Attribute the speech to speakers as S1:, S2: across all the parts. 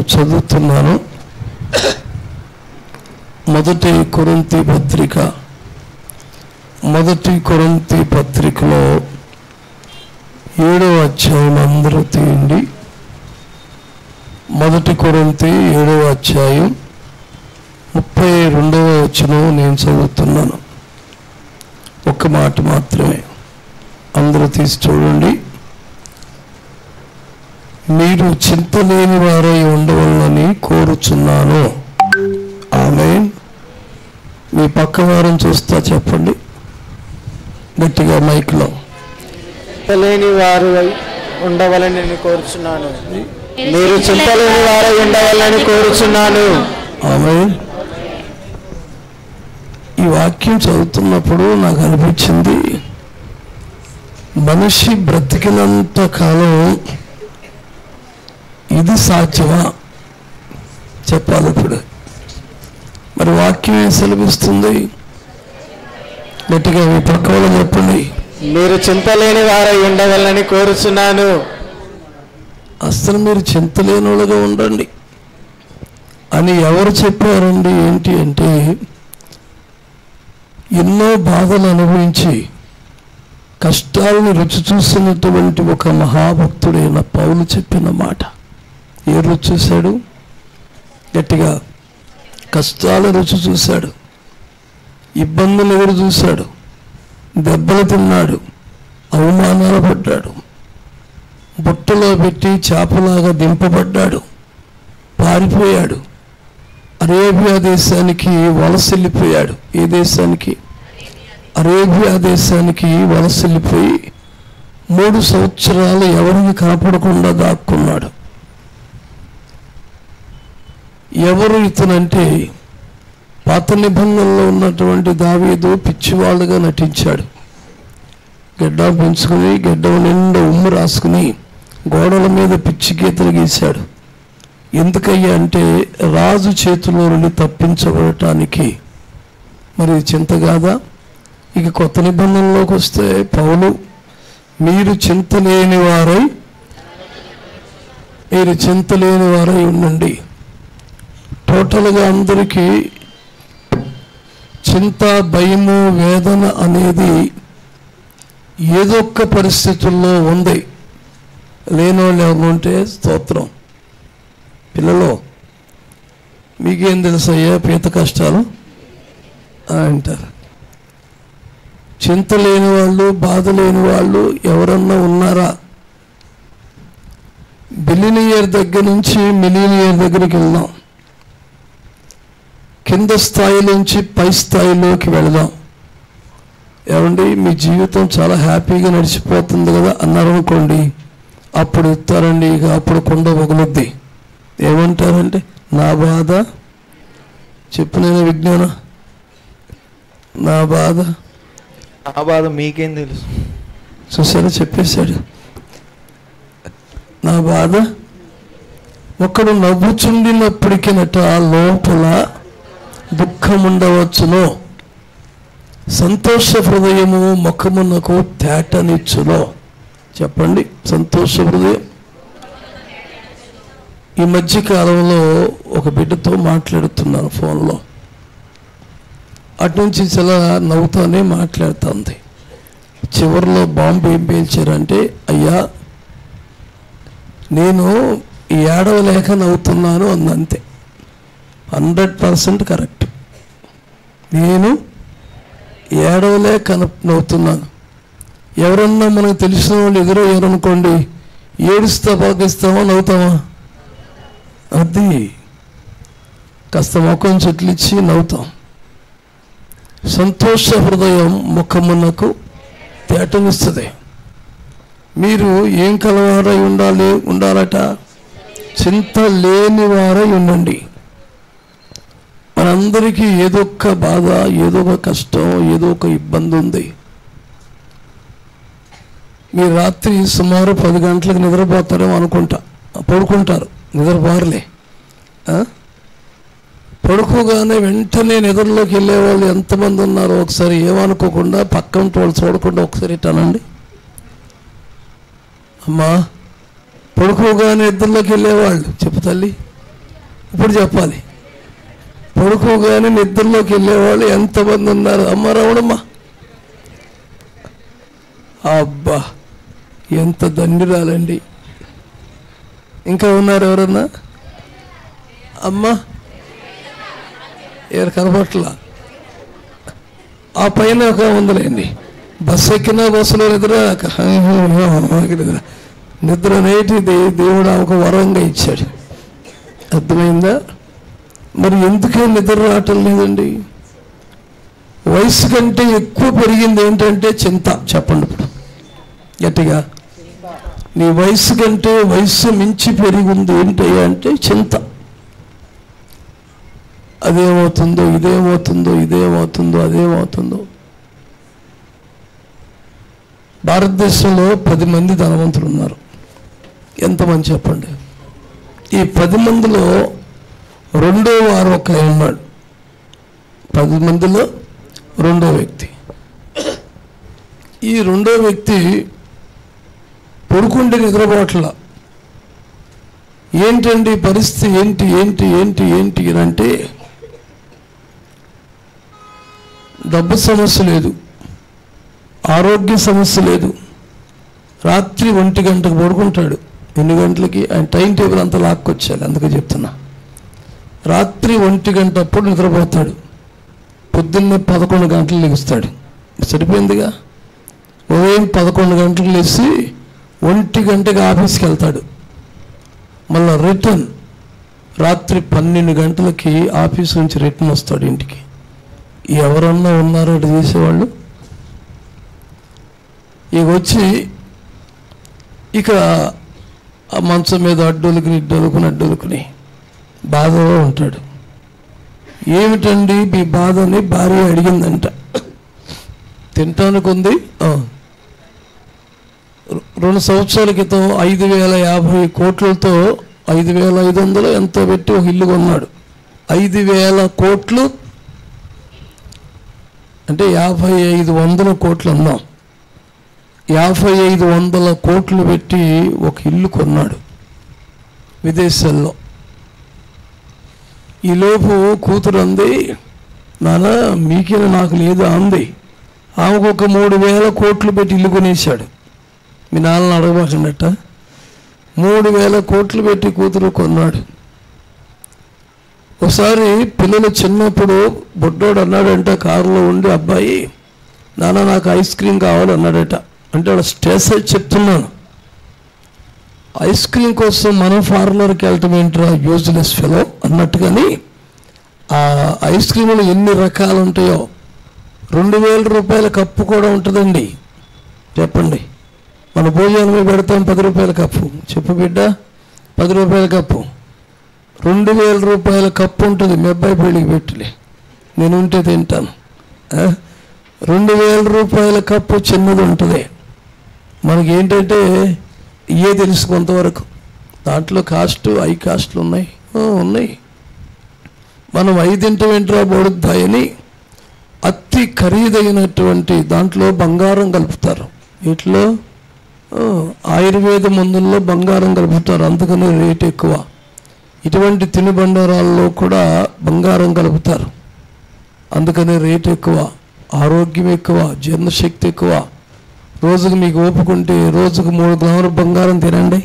S1: చదువుతున్నాను మొదటి కొరింతి పత్రిక మొదటి కొరింతి పత్రికలో ఏడవ అధ్యాయం అందరూ తీయండి మొదటి కొరింతి ఏడవ అధ్యాయం ముప్పై రెండవ వచనం నేను చదువుతున్నాను ఒక్క మాట మాత్రమే అందరూ తీసి చూడండి మీరు చింతలేని వారై ఉండవాలని కోరుచున్నాను ఆమె మీ పక్క వారం చూస్తా చెప్పండి గట్టిగా మైక్లో
S2: చింతలేని వారు ఉండవాలని నేను కోరుచున్నాను మీరు చింతలేని వారై ఉండవాలని కోరుచున్నాను
S1: ఆమె ఈ వాక్యం చదువుతున్నప్పుడు నాకు అనిపించింది మనిషి బ్రతికినంత కాలం ఇది సాధ్యమా చెప్పాలి ఇప్పుడు మరి వాక్యం ఏం సెలవిస్తుంది గట్టిగా మీ పక్క వాళ్ళు చెప్పండి
S2: మీరు చింతలేని వారై ఉండవాలని కోరుచున్నాను
S1: అసలు మీరు చింతలేనులుగా ఉండండి అని ఎవరు చెప్పారండి ఏంటి అంటే ఎన్నో బాధలు అనుభవించి కష్టాలను రుచి చూసినటువంటి ఒక మహాభక్తుడైన పౌలు చెప్పిన మాట ఏ రుచి చూశాడు గట్టిగా కష్టాల రుచి చూశాడు ఇబ్బందులు ఎదురు చూశాడు దెబ్బలు తిన్నాడు అవమానాలు పడ్డాడు బుట్టలో పెట్టి చేపలాగా దింపబడ్డాడు పారిపోయాడు అరేబియా దేశానికి వలస వెళ్ళిపోయాడు ఏ దేశానికి అరేబియా దేశానికి వలస వెళ్ళిపోయి మూడు సంవత్సరాలు ఎవరిని కాపాడకుండా దాక్కున్నాడు ఎవరు ఇతనంటే పాత నిబంధనలో ఉన్నటువంటి దావీదు పిచ్చివాళ్ళుగా నటించాడు గడ్డ పెంచుకుని గడ్డ నిండా ఉమ్ము రాసుకుని గోడల మీద పిచ్చి గీతలు గీశాడు ఎందుకయ్యా అంటే రాజు చేతిలో నుండి తప్పించబడటానికి మరి చింత కాదా ఇక కొత్త నిబంధనలోకి వస్తే పౌలు మీరు చింత లేని వారై మీరు చింత లేని వారై ఉండండి టోటల్గా అందరికీ చింత భయము వేదన అనేది ఏదో ఒక పరిస్థితుల్లో ఉంది లేనోళ్ళు ఎవరు ఉంటే స్తోత్రం పిల్లలు మీకేం తెలుసయ్యా పీత కష్టాలు అని అంటారు చింత లేని వాళ్ళు బాధ లేని వాళ్ళు ఎవరన్నా ఉన్నారా బిలినియర్ దగ్గర నుంచి మిలీనియర్ దగ్గరికి వెళ్దాం కింద స్థాయి నుంచి పై స్థాయిలోకి వెళదాం ఏమండి మీ జీవితం చాలా హ్యాపీగా నడిచిపోతుంది కదా అన్నారు అనుకోండి అప్పుడు ఇస్తారండి ఇక అప్పుడు కొండ పగులుద్ది ఏమంటారంటే నా బాధ చెప్పు నేను విజ్ఞాన నా బాధ
S2: ఆ బాధ మీకేం తెలుసు
S1: చూసారా చెప్పేశాడు నా బాధ ఒకడు నవ్వుచుండినప్పటికినట లోపల దుఃఖం ఉండవచ్చును సంతోష హృదయము ముఖమునకు తేటనిచ్చును చెప్పండి సంతోష హృదయం ఈ మధ్య కాలంలో ఒక బిడ్డతో మాట్లాడుతున్నాను ఫోన్లో అటు నుంచి చాలా నవ్వుతానే మాట్లాడుతుంది చివరిలో బాంబు ఏం పేల్చారంటే అయ్యా నేను ఈ ఏడవలేక నవ్వుతున్నాను అందంతే హండ్రెడ్ పర్సెంట్ కరెక్ట్ నేను ఏడవలేక నవ్వుతున్నాను ఎవరన్నా మనకు తెలిసిన వాళ్ళు ఎదురయ్యారు అనుకోండి ఏడుస్తా పాకిస్తామా నవ్వుతామా అది కాస్త ముఖం చెట్లిచ్చి నవ్వుతాం సంతోష హృదయం ముఖమునకు తేటనిస్తుంది మీరు ఏం కలవారై ఉండాలి ఉండాలట చింత లేని వారై ఉండండి మనందరికీ ఏదో ఒక బాధ ఏదో ఒక కష్టం ఏదో ఒక ఇబ్బంది ఉంది మీరు రాత్రి సుమారు పది గంటలకు నిద్రపోతారేమో అనుకుంటా పడుకుంటారు నిద్రపోరలే ఆ? పడుకోగానే వెంటనే నిద్రలోకి వెళ్ళే వాళ్ళు ఎంతమంది ఉన్నారో ఒకసారి ఏమనుకోకుండా పక్కన వాళ్ళు చూడకుండా ఒకసారి ఇట్టానండి అమ్మా పడుకోగానే నిద్రలోకి వెళ్ళేవాళ్ళు చెప్పు తల్లి ఇప్పుడు చెప్పాలి పడుకోగానే నిద్రలోకి వెళ్ళేవాళ్ళు ఎంతమంది ఉన్నారు అమ్మ రావడమ్మా అబ్బా ఎంత దండిరాలండి ఇంకా ఉన్నారు ఎవరన్నా అమ్మా ఎవరు కనపట్లా ఆ పైన ఒక ఉందిలేండి బస్సు ఎక్కినా బస్సులో నిద్ర నిద్ర నిద్ర నేటి దే- దేవుడు ఒక వరంగా ఇచ్చాడు అర్థమైందా మరి ఎందుకే నిద్ర రావటం లేదండి వయసు కంటే ఎక్కువ పెరిగింది ఏంటంటే చింత చెప్పండి ఇప్పుడు గట్టిగా నీ వయసు కంటే వయసు మించి పెరిగింది ఏంటయ్యా అంటే చింత అదేమవుతుందో ఇదేమవుతుందో ఇదేమవుతుందో అదేమవుతుందో భారతదేశంలో పది మంది ధనవంతులు ఉన్నారు ఎంతమంది చెప్పండి ఈ పది మందిలో రెండో వారు ఒక ఆయన ఉన్నాడు పది మందిలో రెండో వ్యక్తి ఈ రెండో వ్యక్తి పడుకుంటే నిద్రపోవట్ల ఏంటండి పరిస్థితి ఏంటి ఏంటి ఏంటి ఏంటి అని అంటే డబ్బు సమస్య లేదు ఆరోగ్య సమస్య లేదు రాత్రి ఒంటి గంటకు పడుకుంటాడు ఎన్ని గంటలకి ఆయన టైం టేబుల్ అంతా లాక్కొచ్చాలి అందుకే చెప్తున్నా రాత్రి ఒంటి గంట అప్పుడు నిద్రపోతాడు పొద్దున్నే పదకొండు గంటలు లెగుస్తాడు సరిపోయిందిగా ఉదయం పదకొండు గంటలకు లేచి ఒంటి గంటకి ఆఫీస్కి వెళ్తాడు మళ్ళా రిటర్న్ రాత్రి పన్నెండు గంటలకి ఆఫీస్ నుంచి రిటర్న్ వస్తాడు ఇంటికి ఎవరన్నా ఉన్నారో అటు చేసేవాళ్ళు ఇక వచ్చి ఇక ఆ మంచం మీద అడ్డొలుకుని ఇడ్డొలుకుని అడ్డొలుకుని బాధలో ఉంటాడు ఏమిటండి మీ బాధ అని భార్య అడిగిందంట తినటానికి ఉంది ఆ. రె- రెండు సంవత్సరాల క్రితం ఐదు వేల యాభై కోట్లతో ఐదు వేల ఐదు వందలు ఎంతో పెట్టి ఒక ఇల్లు కొన్నాడు ఐదు వేల కోట్లు అంటే యాభై ఐదు వందల కోట్లు అన్నాం యాభై ఐదు వందల కోట్లు పెట్టి ఒక ఇల్లు కొన్నాడు విదేశాల్లో ఈలోపు కూతురు అంది నాన్న మీకే నాకు లేదు అంది ఆమెకు ఒక మూడు వేల కోట్లు పెట్టి ఇల్లు కొనేశాడు మీ నాన్నని అడగబాకండట మూడు వేల కోట్లు పెట్టి కూతురు కొన్నాడు ఒకసారి పిల్లలు చిన్నప్పుడు బుడ్డోడు అన్నాడంట కారులో ఉండి అబ్బాయి నాన్న నాకు ఐస్ క్రీమ్ కావాలి అన్నాడట అంటే వాడు స్టేసెస్ చెప్తున్నాను ఐస్ క్రీమ్ కోసం మనం ఫార్లర్కి వెళ్ళటం ఏంట్రా యూజ్లెస్ ఫెలో అన్నట్టుగాని ఆ ఐస్ క్రీములు ఎన్ని రకాలు ఉంటాయో రెండు వేల రూపాయల కప్పు కూడా ఉంటుందండి చెప్పండి మన భోజనం మీద పెడతాం పది రూపాయల కప్పు చెప్పు బిడ్డ పది రూపాయల కప్పు రెండు వేల రూపాయల కప్పు ఉంటుంది మీ అబ్బాయి పెళ్ళికి పెట్టులే నేను ఉంటే తింటాను ఆ? రెండు వేల రూపాయల కప్పు చిన్నది ఉంటుంది మనకి ఏంటంటే ఇయే తెలుసు కొంతవరకు దాంట్లో కాస్ట్ ఐ కాస్ట్లు ఉన్నాయి ఆ, ఉన్నాయి మనం ఐదింటి వెంట్రా బోడుద్దాయని అతి ఖరీదైనటువంటి దాంట్లో బంగారం కలుపుతారు వీటిలో ఆ, ఆయుర్వేద మందుల్లో బంగారం కలుపుతారు అందుకని రేట్ ఎక్కువ ఇటువంటి తినుబండారాల్లో కూడా బంగారం కలుపుతారు అందుకని రేట్ ఎక్కువ ఆరోగ్యం ఎక్కువ జీర్ణశక్తి ఎక్కువ రోజుకు మీకు ఓపుకుంటే రోజుకు మూడు గ్రాముల బంగారం తినండి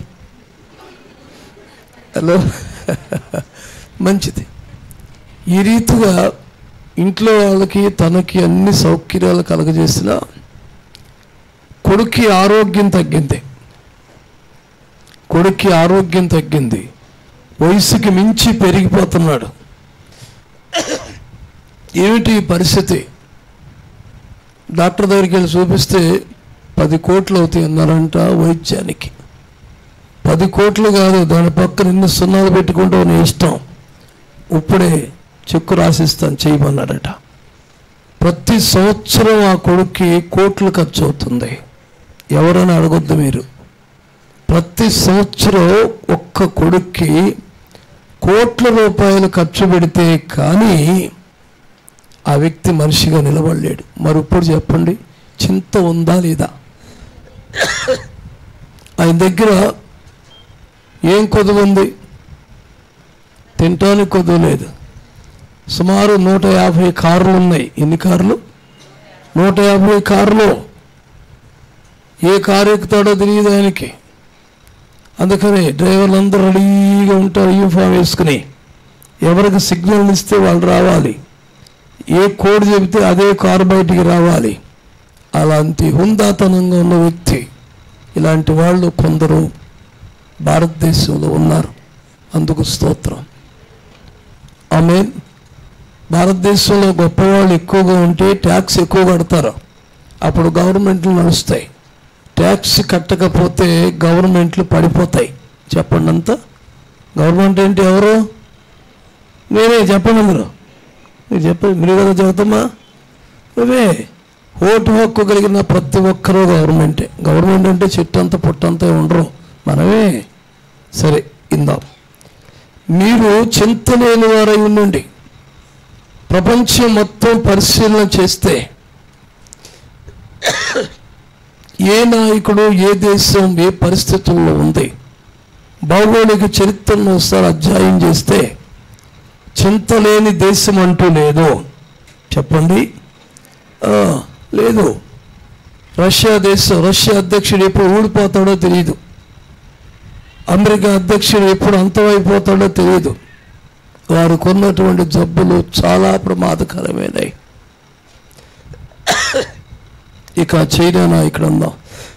S1: హలో మంచిది ఈ రీతిగా ఇంట్లో వాళ్ళకి తనకి అన్ని సౌకర్యాలు కలగజేసిన కొడుక్కి ఆరోగ్యం తగ్గింది కొడుక్కి ఆరోగ్యం తగ్గింది వయసుకి మించి పెరిగిపోతున్నాడు ఏమిటి ఈ పరిస్థితి డాక్టర్ దగ్గరికి వెళ్ళి చూపిస్తే పది కోట్లు అవుతాయి అన్నారంట వైద్యానికి పది కోట్లు కాదు దాని పక్కన ఎన్ని సున్నాలు పెట్టుకుంటావు నీ ఇష్టం ఇప్పుడే చెక్కు రాసిస్తాను చేయమన్నాడట ప్రతి సంవత్సరం ఆ కొడుక్కి కోట్లు ఖర్చు అవుతుంది ఎవరైనా అడగొద్దు మీరు ప్రతి సంవత్సరం ఒక్క కొడుక్కి కోట్ల రూపాయలు ఖర్చు పెడితే కానీ ఆ వ్యక్తి మనిషిగా నిలబడలేడు మరి ఇప్పుడు చెప్పండి చింత ఉందా లేదా ఆయన దగ్గర ఏం కొదువు ఉంది తినటానికి కొద్దు లేదు సుమారు నూట యాభై కార్లు ఉన్నాయి ఎన్ని కార్లు నూట యాభై కార్లు ఏ కారు ఎక్కుతాడో తెలియదు ఆయనకి అందుకని డ్రైవర్లు అందరూ రెడీగా ఉంటారు యూనిఫామ్ వేసుకుని ఎవరికి సిగ్నల్ ఇస్తే వాళ్ళు రావాలి ఏ కోడ్ చెబితే అదే కారు బయటికి రావాలి అలాంటి హుందాతనంగా ఉన్న వ్యక్తి ఇలాంటి వాళ్ళు కొందరు భారతదేశంలో ఉన్నారు అందుకు స్తోత్రం ఆమె భారతదేశంలో గొప్పవాళ్ళు ఎక్కువగా ఉంటే ట్యాక్స్ ఎక్కువ కడతారు అప్పుడు గవర్నమెంట్లు నడుస్తాయి ట్యాక్స్ కట్టకపోతే గవర్నమెంట్లు పడిపోతాయి చెప్పండి అంతా గవర్నమెంట్ ఏంటి ఎవరు నేనే చెప్పండి అందరూ మీరు చెప్పండి మీరు కదా చెబుతామా నువ్వే ఓటు హక్కు కలిగిన ప్రతి ఒక్కరూ గవర్నమెంటే గవర్నమెంట్ అంటే చెట్టు అంతా పుట్టంతా ఉండరు మనమే సరే ఇందాం మీరు చింత లేని వారై ఉండండి ప్రపంచం మొత్తం పరిశీలన చేస్తే ఏ నాయకుడు ఏ దేశం ఏ పరిస్థితుల్లో ఉంది భౌగోళిక చరిత్రను ఒకసారి అధ్యాయం చేస్తే చింత లేని దేశం అంటూ లేదు చెప్పండి ఆ, లేదు రష్యా దేశం రష్యా అధ్యక్షుడు ఎప్పుడు ఊడిపోతాడో తెలియదు అమెరికా అధ్యక్షుడు ఎప్పుడు అంతమైపోతాడో తెలియదు వారు కొన్నటువంటి జబ్బులు చాలా ప్రమాదకరమైనవి ఇక చైనా నాయకుడు అందాం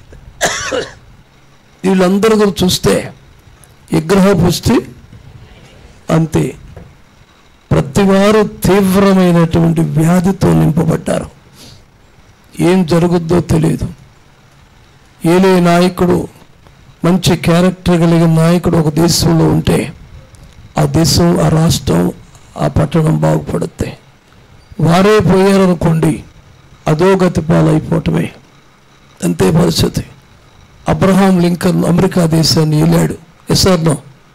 S1: వీళ్ళందరూ కూడా చూస్తే విగ్రహ పుష్టి అంతే ప్రతి వారు తీవ్రమైనటువంటి వ్యాధితో నింపబడ్డారు ఏం జరుగుద్దో తెలియదు ఏలే నాయకుడు మంచి క్యారెక్టర్ కలిగిన నాయకుడు ఒక దేశంలో ఉంటే ఆ దేశం ఆ రాష్ట్రం ఆ పట్టణం బాగుపడుతాయి వారే పోయారనుకోండి అదో గతి పాలైపోవటమే అంతే పరిస్థితి అబ్రహాం లింకన్ అమెరికా దేశాన్ని వెళ్ళాడు ఎస్ఆర్నో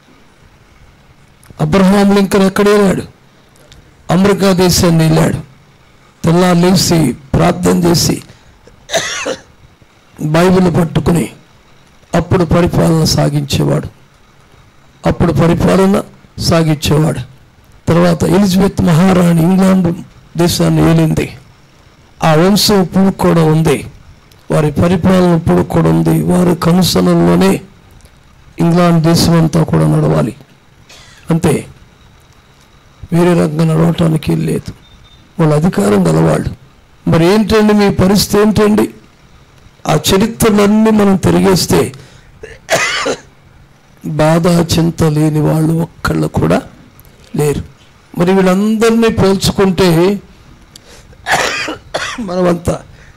S1: అబ్రహాం లింకన్ ఎక్కడ వెళ్ళాడు అమెరికా దేశాన్ని వెళ్ళాడు తెల్లారు లేచి ప్రార్థన చేసి బైబిల్ పట్టుకుని అప్పుడు పరిపాలన సాగించేవాడు అప్పుడు పరిపాలన సాగించేవాడు తర్వాత ఎలిజబెత్ మహారాణి ఇంగ్లాండ్ దేశాన్ని ఏలింది ఆ వంశం ఇప్పుడు కూడా ఉంది వారి పరిపాలన ఇప్పుడు కూడా ఉంది వారి కనుసనల్లోనే ఇంగ్లాండ్ దేశం అంతా కూడా నడవాలి అంతే వేరే రకంగా నడవటానికి లేదు వాళ్ళ అధికారం గలవాళ్ళు మరి ఏంటండి మీ పరిస్థితి ఏంటండి ఆ చరిత్రలన్నీ మనం తిరిగేస్తే బాధ చింత లేని వాళ్ళు ఒక్కళ్ళు కూడా లేరు మరి వీళ్ళందరినీ పోల్చుకుంటే మనమంతా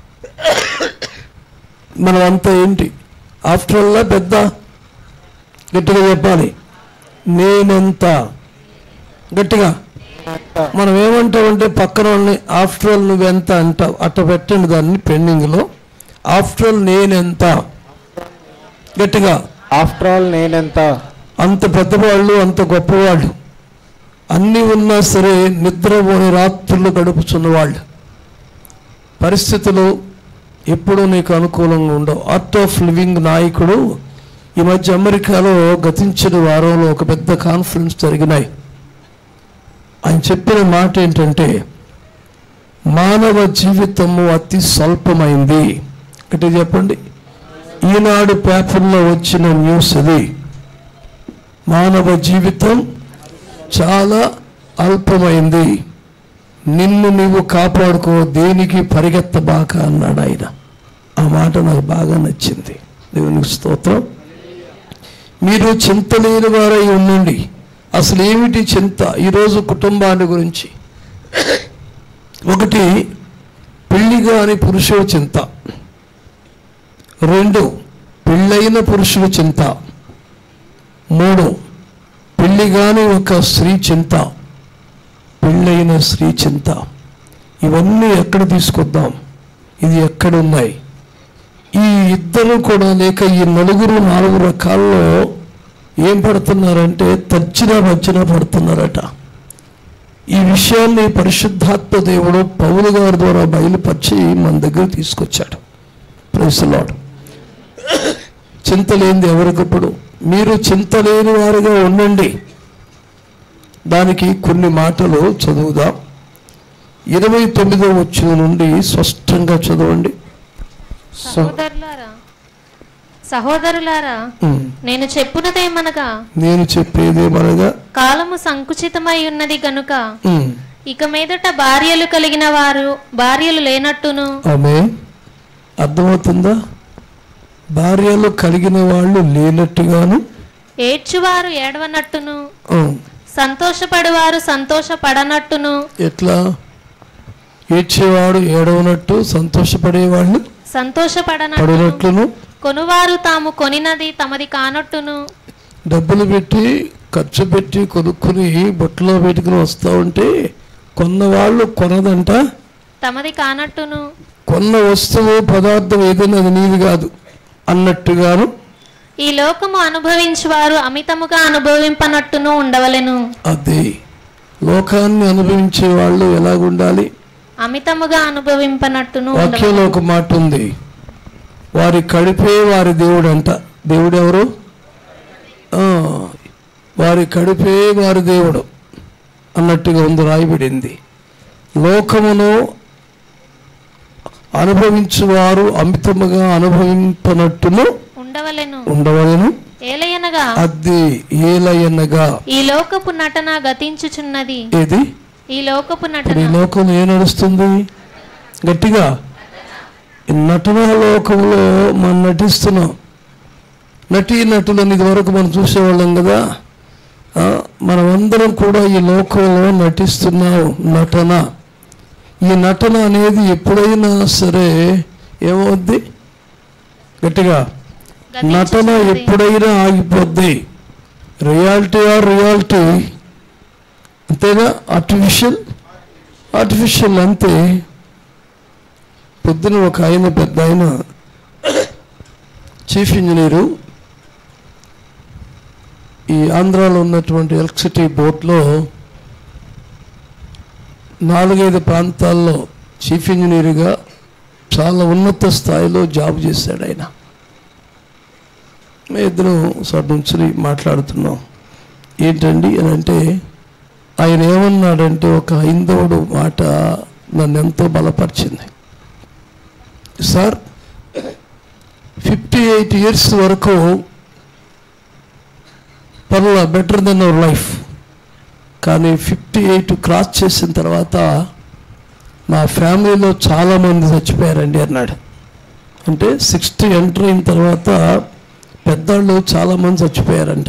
S1: మనమంతా ఏంటి ఆఫ్టర్ ఆల్ పెద్ద గట్టిగా చెప్పాలి నేనెంత గట్టిగా మనం ఏమంటామంటే పక్కన వాళ్ళని ఆఫ్టర్ ఆల్ నువ్వెంత అంటావు అట్ట పెట్టండి దాన్ని పెండింగ్లో ఆఫ్టర్ ఆల్ నేనెంత గట్టిగా
S2: ఆఫ్టర్ ఆల్ నేనెంత
S1: అంత పెద్దవాళ్ళు అంత గొప్పవాళ్ళు అన్నీ ఉన్నా సరే నిద్రపోని రాత్రులు గడుపుతున్న వాళ్ళు పరిస్థితులు ఎప్పుడూ నీకు అనుకూలంగా ఉండవు ఆర్ట్ ఆఫ్ లివింగ్ నాయకుడు ఈ మధ్య అమెరికాలో గతించిన వారంలో ఒక పెద్ద కాన్ఫరెన్స్ జరిగినాయి ఆయన చెప్పిన మాట ఏంటంటే మానవ జీవితము అతి స్వల్పమైంది అంటే చెప్పండి ఈనాడు పేపర్లో వచ్చిన న్యూస్ ఇది మానవ జీవితం చాలా అల్పమైంది నిన్ను నీవు కాపాడుకో దేనికి పరిగెత్తబాక అన్నాడు ఆయన ఆ మాట నాకు బాగా నచ్చింది దేవునికి స్తోత్రం మీరు చింత లేని వారై ఉండండి అసలు ఏమిటి చింత ఈరోజు కుటుంబాన్ని గురించి ఒకటి పెళ్లి కాని పురుషుడు చింత రెండు పెళ్ళైన పురుషుడు చింత మూడు పెళ్లి కాని ఒక స్త్రీ చింత పెళ్ళైన స్త్రీ చింత ఇవన్నీ ఎక్కడ తీసుకొద్దాం ఇది ఎక్కడ ఉన్నాయి ఈ ఇద్దరు కూడా లేక ఈ నలుగురు నాలుగు రకాల్లో ఏం పడుతున్నారంటే తర్చిన భర్జన పడుతున్నారట ఈ విషయాన్ని పరిశుద్ధాత్మ దేవుడు పౌలు గారి ద్వారా బయలుపరిచి మన దగ్గర తీసుకొచ్చాడు ప్రైసలాడు చింత లేనిది ఎవరికప్పుడు మీరు చింత లేని వారుగా ఉండండి దానికి కొన్ని మాటలు చదువుదాం ఇరవై తొమ్మిదో వచ్చిన నుండి స్పష్టంగా చదవండి
S3: సహోదరులారా సహోదరులారా
S1: ఉమ్.
S3: నేను చెప్పునదేమనగా
S1: నేను చెప్పేదేమనగా
S3: కాలము సంకుచితమై ఉన్నది గనుక
S1: ఉమ్,
S3: ఇక మీదట భార్యలు కలిగిన వారు భార్యలు లేనట్టును
S1: ఆమె అర్థమవుతుందా భార్యలు కలిగిన వాళ్ళు లేనట్టుగాను
S3: ఏడ్చువారు ఏడవనట్టును
S1: ఉమ్,
S3: సంతోషపడువారు సంతోషపడనట్టును
S1: ఎట్లా ఏడ్చేవాడు ఏడవనట్టు సంతోషపడేవాళ్ళు
S3: సంతోషపడనట్టును
S1: పడినట్లును
S3: కొనువారు తాము కొనినది తమది కానట్టును
S1: డబ్బులు పెట్టి ఖర్చు పెట్టి కొనుక్కుని బొట్టలో పెట్టుకుని వస్తూ ఉంటే కొన్నవాళ్ళు కొనదంట
S3: తమది కానట్టును
S1: కొన్న వస్తువు పదార్థం ఏదైనా అది నీది కాదు అన్నట్టుగాను
S3: ఈ లోకము అనుభవించువారు అమితముగా అనుభవింపనట్టును ఉండవలెను
S1: అది లోకాన్ని అనుభవించే వాళ్ళు ఎలాగుండాలి
S3: అమితముగా అనుభవింపనట్టును ఉండవలెను
S1: వాక్యంలో ఒక మాట ఉంది వారి కడిపే వారి దేవుడు అంట దేవుడు ఎవరు ఆ, వారి కడిపే వారి దేవుడు అన్నట్టుగా ఉంది రాయబడింది లోకమును అనుభవించువారు అమితముగా అనుభవింపనట్టును
S3: ఉండవలెను
S1: ఉండవలను
S3: ఏలయనగా
S1: అది ఏలయనగా
S3: ఈ లోకపు నటన గతించుచున్నది
S1: ఏది
S3: ఈ లోకపు
S1: ఇప్పుడు
S3: నటన
S1: ఈ లోకం ఏ నడుస్తుంది గట్టిగా ఈ నటనా లోకంలో మనం నటిస్తున్నాం నటీ నటులను ఇదివరకు మనం చూసేవాళ్ళం కదా ఆ, మనమందరం కూడా ఈ లోకంలో నటిస్తున్నాం నటన ఈ నటన అనేది ఎప్పుడైనా సరే ఏమవుద్ది గట్టిగా నటన
S3: గతించుచున్నది.
S1: ఎప్పుడైనా ఆగిపోద్ది రియాలిటీ ఆర్ రియాలిటీ అంతేగా ఆర్టిఫిషియల్ ఆర్టిఫిషియల్ అంతే పొద్దున ఒక ఆయన పెద్ద ఆయన చీఫ్ ఇంజనీరు ఈ ఆంధ్రాలో ఉన్నటువంటి ఎలక్ట్రిసిటీ బోర్డులో నాలుగైదు ప్రాంతాల్లో చీఫ్ ఇంజనీర్గా చాలా ఉన్నత స్థాయిలో జాబ్ చేశాడు ఆయన మేము ఇద్దరం సార్ నుంచి మాట్లాడుతున్నాం ఏంటండి అని అంటే ఆయన ఏమన్నాడంటే ఒక హైందవుడు మాట నన్ను ఎంతో బలపరిచింది సార్ ఫిఫ్టీ ఎయిట్ ఇయర్స్ వరకు పర్లా బెటర్ దెన్ అవర్ లైఫ్ కానీ ఫిఫ్టీ ఎయిట్ క్రాస్ చేసిన తర్వాత మా ఫ్యామిలీలో చాలామంది చచ్చిపోయారండి అన్నాడు అంటే సిక్స్టీ ఎంటర్ అయిన తర్వాత పెద్దవాళ్ళు చాలామంది చచ్చిపోయారంట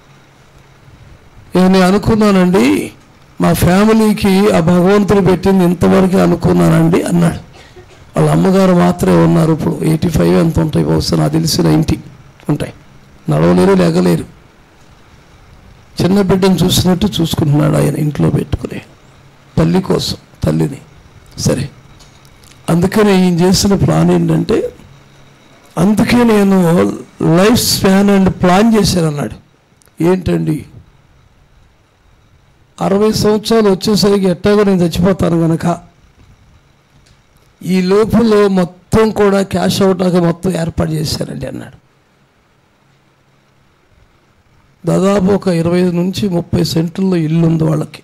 S1: ఇక నేను అనుకున్నానండి మా ఫ్యామిలీకి ఆ భగవంతుడు పెట్టింది ఇంతవరకు అనుకున్నానండి అన్నాడు వాళ్ళ అమ్మగారు మాత్రమే ఉన్నారు ఇప్పుడు ఎయిటీ ఫైవ్ ఎంత ఉంటాయి బహుశా నాకు తెలిసి నైంటీ ఉంటాయి నడవలేరు లేగలేరు చిన్న బిడ్డను చూసినట్టు చూసుకుంటున్నాడు ఆయన ఇంట్లో పెట్టుకుని తల్లి కోసం తల్లిని సరే అందుకని ఈయన చేసిన ప్లాన్ ఏంటంటే అందుకే నేను లైఫ్ స్పాన్ అండ్ ప్లాన్ చేశాను అన్నాడు ఏంటండి అరవై సంవత్సరాలు వచ్చేసరికి ఎట్టాగో నేను చచ్చిపోతాను కనుక ఈ లోపల మొత్తం కూడా క్యాష్ అవుట్ అగా మొత్తం ఏర్పాటు చేశారండి అన్నాడు దాదాపు ఒక ఇరవై నుంచి ముప్పై సెంట్లలో ఇల్లు ఉంది వాళ్ళకి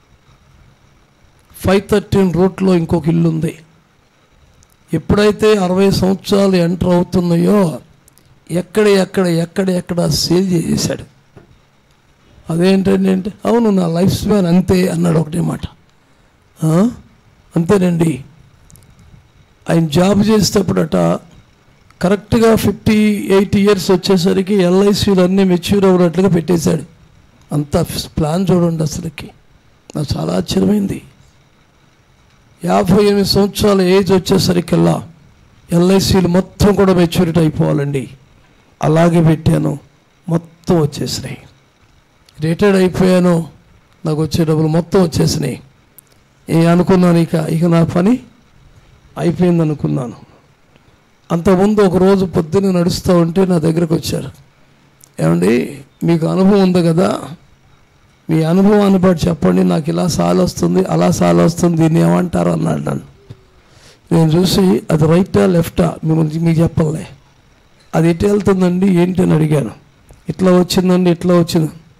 S1: ఫైవ్ థర్టీన్ రూట్లో ఇంకొక ఇల్లు ఉంది ఎప్పుడైతే అరవై సంవత్సరాలు ఎంటర్ అవుతున్నాయో ఎక్కడ ఎక్కడ ఎక్కడ ఎక్కడ సేల్ చేసేసాడు అదేంటండి అంటే అవును నా లైఫ్ స్పాన్ అంతే అన్నాడు ఒకటే మాట "ఆ? అంతేనండి ఆయన జాబ్ చేసేటప్పుడట కరెక్ట్గా ఫిఫ్టీ ఎయిట్ ఇయర్స్ వచ్చేసరికి ఎల్ఐసీలు అన్నీ మెచ్యూర్ అవ్వనట్లుగా పెట్టేశాడు అంత ప్లాన్ చూడండి అసలుకి నాకు చాలా ఆశ్చర్యమైంది యాభై ఎనిమిది సంవత్సరాల ఏజ్ వచ్చేసరికల్లా ఎల్ఐసీలు మొత్తం కూడా మెచ్యూరిటీ అయిపోవాలండి అలాగే పెట్టాను మొత్తం వచ్చేసినాయి రిటైర్డ్ అయిపోయాను నాకు వచ్చే డబ్బులు మొత్తం వచ్చేసినాయి ఏ అనుకున్నాను ఇక ఇక నా పని అయిపోయింది అనుకున్నాను అంతకుముందు ఒక రోజు పొద్దున్న నడుస్తూ ఉంటే నా దగ్గరకు వచ్చారు ఏమండి మీకు అనుభవం ఉంది కదా మీ అనుభవాన్ని బట్టి చెప్పండి నాకు ఇలా సాల్ వస్తుంది అలా సాల్ వస్తుంది దీన్ని ఏమంటారు అన్నాడు నన్ను నేను చూసి అది రైటా లెఫ్టా మిమ్మల్ని మీకు చెప్పలే అది ఎటు వెళ్తుందండి ఏంటి అని అడిగాను ఇట్లా వచ్చిందండి ఇట్లా వచ్చింది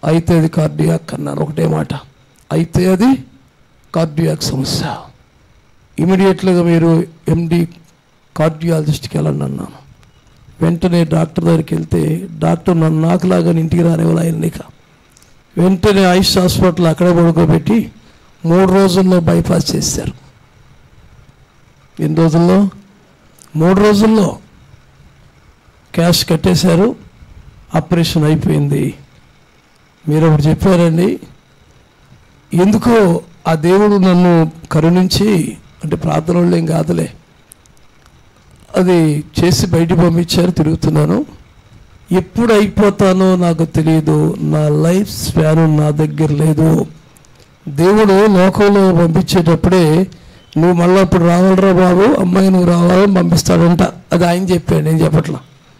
S1: అయితే అది కార్డియాక్ అన్నాను ఒకటే మాట అయితే అది కార్డియాక్ సమస్య ఇమీడియట్గా మీరు ఎండి కార్డియాలజిస్ట్కి వెళ్ళండి అన్నాను వెంటనే డాక్టర్ దగ్గరికి వెళ్తే డాక్టర్ నన్ను నాకులాగా ఇంటికి రానివ్వాలి ఆయన ఇక వెంటనే ఐస్ హాస్పిటల్ అక్కడే పడుకోబెట్టి మూడు రోజుల్లో బైపాస్ చేశారు ఎన్ని రోజుల్లో మూడు రోజుల్లో క్యాష్ కట్టేశారు ఆపరేషన్ అయిపోయింది మీరు ఒకటి చెప్పారండి ఎందుకో ఆ దేవుడు నన్ను కరుణించి అంటే ప్రార్థనలు ఏం కాదులే అది చేసి బయట పంపించారు తిరుగుతున్నాను ఎప్పుడు అయిపోతానో నాకు తెలియదు నా లైఫ్ స్పాన్ నా దగ్గర లేదు దేవుడు లోకంలో పంపించేటప్పుడే నువ్వు మళ్ళీ అప్పుడు రావాలరా బాబు అమ్మాయి నువ్వు రావాలని పంపిస్తాడంట అది ఆయన చెప్పాడు నేను చెప్పట్లా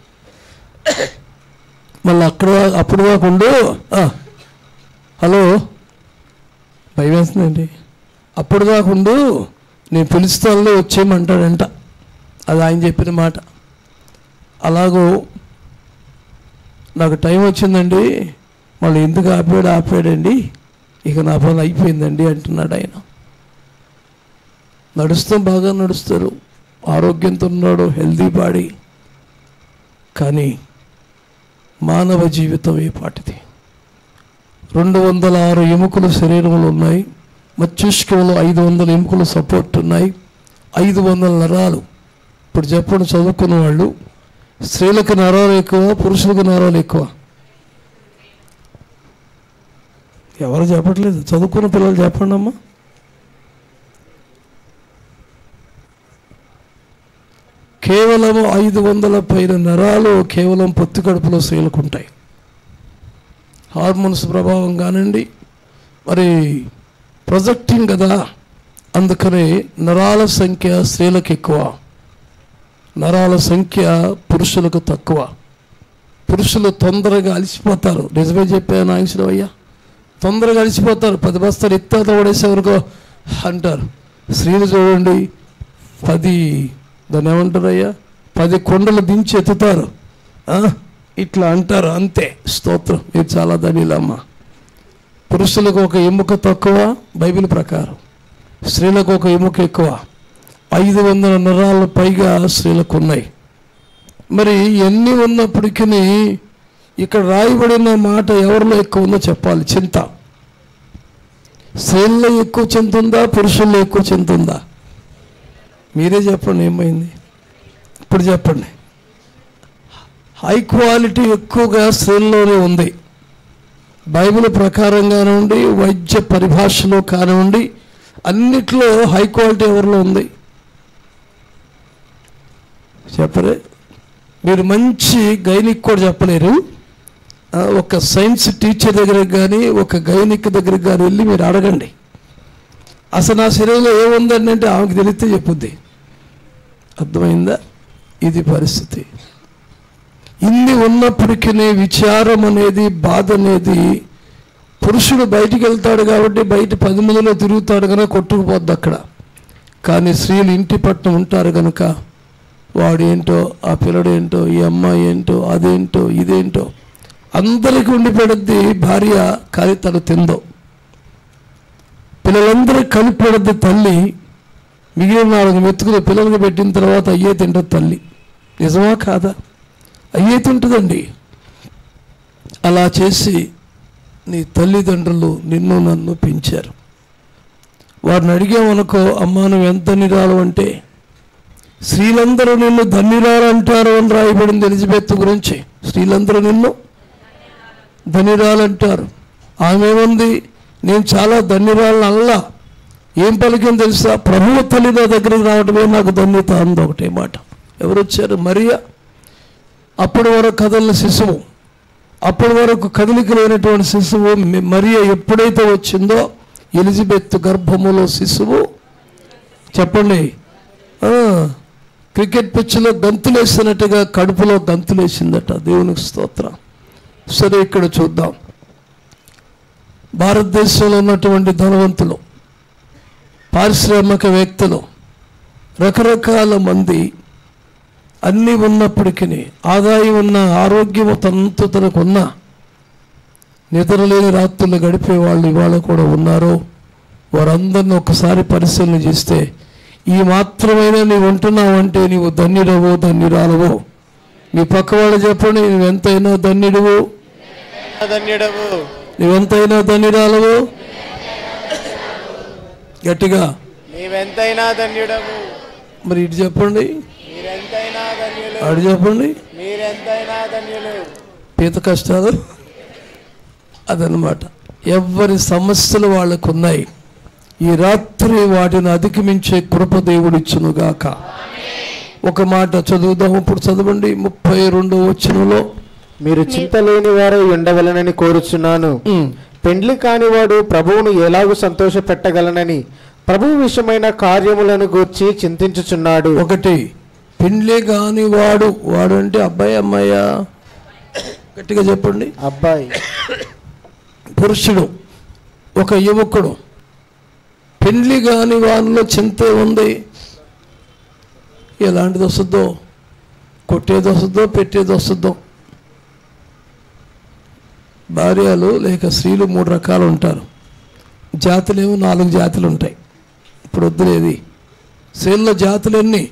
S1: మళ్ళీ అక్కడ అప్పుడు దాకా ఉండు ఆ, హలో భయం వేస్తుందండి అప్పుడు దాకా ఉండు నేను పిలుస్తానులే వచ్చేయమంటాడంట అది ఆయన చెప్పిన మాట అలాగూ నాకు టైం వచ్చిందండి మళ్ళీ ఎందుకు ఆపాడు ఆపాడండి ఇక నా పని అయిపోయిందండి అంటున్నాడు ఆయన నడుస్తాం బాగా నడుస్తారు ఆరోగ్యంతో ఉన్నాడు హెల్దీ బాడీ కానీ మానవ జీవితం ఏ పాటిది రెండు వందల ఆరు ఎముకలు శరీరంలో ఉన్నాయి మస్తిష్కంలో ఐదు వందల ఎముకలు సపోర్ట్ ఉన్నాయి ఐదు వందల నరాలు ఇప్పుడు చెప్పండి చదువుకున్న వాళ్ళు స్త్రీలకు నరాలు ఎక్కువ పురుషులకు నరాలు ఎక్కువ ఎవరు చెప్పట్లేదు చదువుకున్న పిల్లలు చెప్పండి అమ్మా కేవలం ఐదు వందల పైన నరాలు కేవలం పొత్తి కడుపులో స్త్రీలకు ఉంటాయి హార్మోన్స్ ప్రభావం కానివ్వండి మరి ప్రొజెక్టింగ్ కదా అందుకనే నరాల సంఖ్య స్త్రీలకు ఎక్కువ నరాల సంఖ్య పురుషులకు తక్కువ పురుషులు తొందరగా అలసిపోతారు నిజమే చెప్పాను ఆంక్షలు అయ్యా తొందరగా అలసిపోతారు పది బస్తాలు ఎత్తాత పడేసేవరకు అంటారు స్త్రీలు చూడండి పది దాన్ని ఏమంటారు అయ్యా పది కొండలు దించి ఎత్తుతారు ఆ? ఇట్లా అంటారు అంతే స్తోత్రం మీరు చాలా ధనిలమ్మ పురుషులకు ఒక ఎముక తక్కువ బైబిల్ ప్రకారం స్త్రీలకు ఒక ఎముక ఎక్కువ ఐదు వందల నరాల పైగా స్త్రీలకు ఉన్నాయి మరి ఎన్ని ఉన్నప్పటికీ ఇక్కడ రాయబడిన మాట ఎవరిలో ఎక్కువ ఉందో చెప్పాలి చింత స్త్రీల్లో ఎక్కువ చింత ఉందా పురుషుల్లో ఎక్కువ చింత ఉందా మీరే చెప్పండి ఏమైంది ఇప్పుడు చెప్పండి హై క్వాలిటీ ఎక్కువగా స్త్రీల్లోనే ఉంది బైబిల్ ప్రకారం కానివ్వండి వైద్య పరిభాషలో కానివ్వండి అన్నిట్లో హై క్వాలిటీ ఎవరిలో ఉంది చెప్పరే మీరు మంచి గైనిక్ కూడా చెప్పలేరు ఆ, ఒక సైన్స్ టీచర్ దగ్గరకు కానీ ఒక గైనిక్ దగ్గరికి కానీ వెళ్ళి మీరు అడగండి అసలు నా శరీరంలో ఏముందని అంటే ఆమెకు తెలిస్తే చెప్పుద్ది అర్థమైందా ఇది పరిస్థితి ఇన్ని ఉన్నప్పటికీ విచారం అనేది బాధ అనేది పురుషుడు బయటికి వెళ్తాడు కాబట్టి బయట పది మందిలో తిరుగుతాడు కనుక కొట్టుకుపోద్ది అక్కడ కానీ స్త్రీలు ఇంటి పట్ల ఉంటారు కనుక వాడేంటో ఆ పిల్లడేంటో ఈ అమ్మాయి ఏంటో అదేంటో ఇదేంటో అందరికీ ఉండి పెడద్ది భార్య కానీ తను తిందో పిల్లలందరికీ కలిపి పెడద్ది తల్లి మిగిలిన నాలుగు మెతుకులు పిల్లలకు పెట్టిన తర్వాత అయ్యే తింటుంది తల్లి నిజమా కాదా అయ్యే తింటుందండి అలా చేసి నీ తల్లిదండ్రులు నిన్ను నన్ను పెంచారు వారిని అడిగామనుకో అమ్మా నువ్వు ఎంత నిరాలు అంటే స్త్రీలందరూ నిన్ను ధన్యురాలు అంటారు అని రాయబడింది ఎలిజబెత్ గురించి స్త్రీలందరూ నిన్ను ధన్యురాలు అంటారు ఆమె ఏముంది నేను చాలా ధన్యురాలను అల్లా ఏం పలికింది తెలుసా ప్రభువు తల్లి నా దగ్గరికి రావడమే నాకు ధన్యత అంది ఒకటే మాట ఎవరు వచ్చారు మరియా అప్పటి వరకు కదలిన శిశువు అప్పటి వరకు కదలిక లేనటువంటి శిశువు మి- మరియ ఎప్పుడైతే వచ్చిందో ఎలిజబెత్ గర్భములో శిశువు చెప్పండి ఆ, క్రికెట్ పిచ్లో గంతులేసినట్టుగా కడుపులో గంతులేసిందట దేవునికి స్తోత్రం సరే ఇక్కడ చూద్దాం భారతదేశంలో ఉన్నటువంటి ధనవంతులు పారిశ్రామికవేత్తలు రకరకాల మంది అన్నీ ఉన్నప్పటికీ ఆదాయం ఉన్న ఆరోగ్యము తనంత తనకున్న నిద్రలేని రాత్రులు గడిపే వాళ్ళు ఇవాళ కూడా ఉన్నారో వారందరిని ఒకసారి పరిశీలన చేస్తే ఈ మాత్రమైనా నీవు ఉంటున్నావు అంటే నీవు ధన్యుడవో ధన్యురాలవో మీ పక్క వాళ్ళు చెప్పండి నువ్వెంతైనా ధన్యుడువు
S2: ధన్యుడవు
S1: నువ్వెంతైనా ధన్యురాలవు గట్టిగా
S2: నీవెంతైనా ధన్యుడవు
S1: మరి ఇటు చెప్పండి
S2: మీరెంతైనా ధన్యులు
S1: అటు చెప్పండి
S2: మీరెంతైనా ధన్యులు
S1: పీత కష్టాలు అదనమాట ఎవరి సమస్యలు వాళ్ళకు ఉన్నాయి ఈ రాత్రి వాటిని అధిగమించే కృప దేవుడిచ్చునుగాక ఒక మాట చదువుదాం ఇప్పుడు చదవండి ముప్పై రెండో వచనంలో
S2: మీరు చింత లేని వారై ఉండవలనని కోరుచున్నాను
S1: ఉమ్,
S2: పెండ్లి కానివాడు ప్రభువును ఎలాగూ సంతోష పెట్టగలనని ప్రభువు విషయమైన కార్యములను గూర్చి చింతించుచున్నాడు
S1: ఒకటి పెండ్లే కాని వాడు వాడు అంటే అబ్బాయి అమ్మాయ్యా గట్టిగా చెప్పండి
S2: అబ్బాయి
S1: పురుషుడు ఒక యువకుడు పెండ్లి కాని వానిలో చింత ఉంది ఎలాంటిది వస్తుందో కొట్టేది వస్తుందో పెట్టేది వస్తుందో భార్యలు లేక స్త్రీలు మూడు రకాలు ఉంటారు జాతులేమో నాలుగు జాతులు ఉంటాయి ఇప్పుడు వద్దులేది స్త్రీల్లో జాతులు ఎన్ని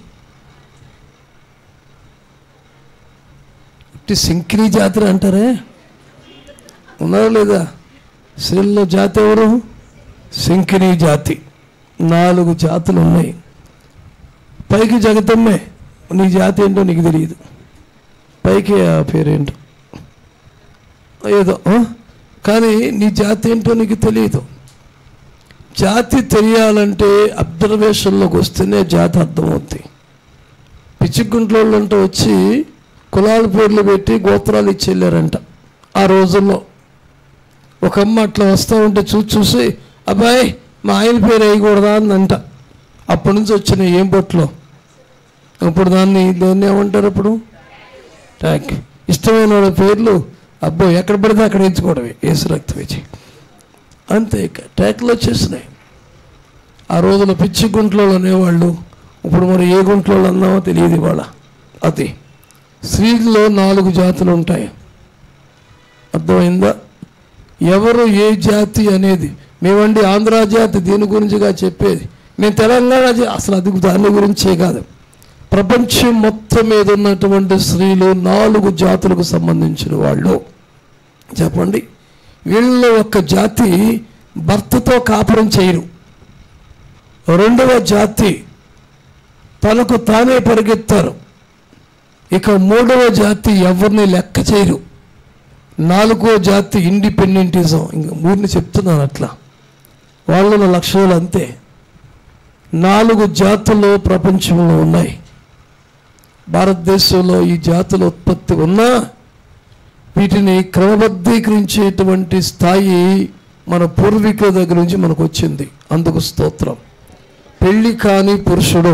S1: ఇట్టి సింకిని జాతులు అంటారే ఉన్నారా లేదా స్త్రీల్లో జాతి ఎవరు శంకిని జాతి నాలుగు జాతులు ఉన్నాయి పైకి జగతమ్మే నీ జాతి ఏంటో నీకు తెలియదు పైకి ఆ పేరేంటో ఏదో ఆ? కానీ నీ జాతి ఏంటో నీకు తెలియదు జాతి తెలియాలంటే అబ్జర్వేషన్లోకి వస్తేనే జాతి అర్థమవుతుంది పిచ్చిగుంట్లో అంటూ వచ్చి కులాల పేర్లు పెట్టి గోత్రాలు ఇచ్చి వెళ్ళారంట ఆ రోజుల్లో ఒక అమ్మ అట్లా వస్తూ ఉంటే చూసి చూసి అబ్బాయి మా ఆయన పేరు వేయకూడదా అందంట అప్పటి నుంచి వచ్చిన ఏం బొట్లో ఇప్పుడు దాన్ని దాన్ని ఏమంటారు ఇప్పుడు ట్యాక్ ఇష్టమైన వాళ్ళ పేర్లు అబ్బో ఎక్కడ పడితే అక్కడ ఎంచుకోవడమే ఏసు రక్త విజయ్ అంతే ఇక ట్యాక్లు వచ్చేసినాయి ఆ రోజున పిచ్చి గుంట్లో అనేవాళ్ళు ఇప్పుడు మరి ఏ గుంట్లో అన్నామో తెలియదు ఇవాళ అది స్త్రీల్లో నాలుగు జాతులు ఉంటాయి అర్థమైందా ఎవరు ఏ జాతి అనేది మేమండి ఆంధ్ర జాతి దీని గురించిగా చెప్పేది మేము తెలంగాణ జా- అసలు అది దాని గురించే కాదు ప్రపంచం మొత్తం మీద ఉన్నటువంటి స్త్రీలు నాలుగు జాతులకు సంబంధించిన వాళ్ళు చెప్పండి వీళ్ళలో ఒక జాతి భర్తతో కాపురం చేయరు రెండవ జాతి తనకు తానే పరిగెత్తారు ఇక మూడవ జాతి ఎవరిని లెక్క చేయరు నాలుగో జాతి ఇండిపెండెంటిజం ఇంకా మూడిని చెప్తున్నాను అట్లా వాళ్ళ లక్షణాలు అంతే నాలుగు జాతులు ప్రపంచంలో ఉన్నాయి భారతదేశంలో ఈ జాతుల ఉత్పత్తి ఉన్నా వీటిని క్రమబద్ధీకరించేటువంటి స్థాయి మన పూర్వీకుల దగ్గర నుంచి మనకు వచ్చింది అందుకు స్తోత్రం పెళ్లి కాని పురుషుడు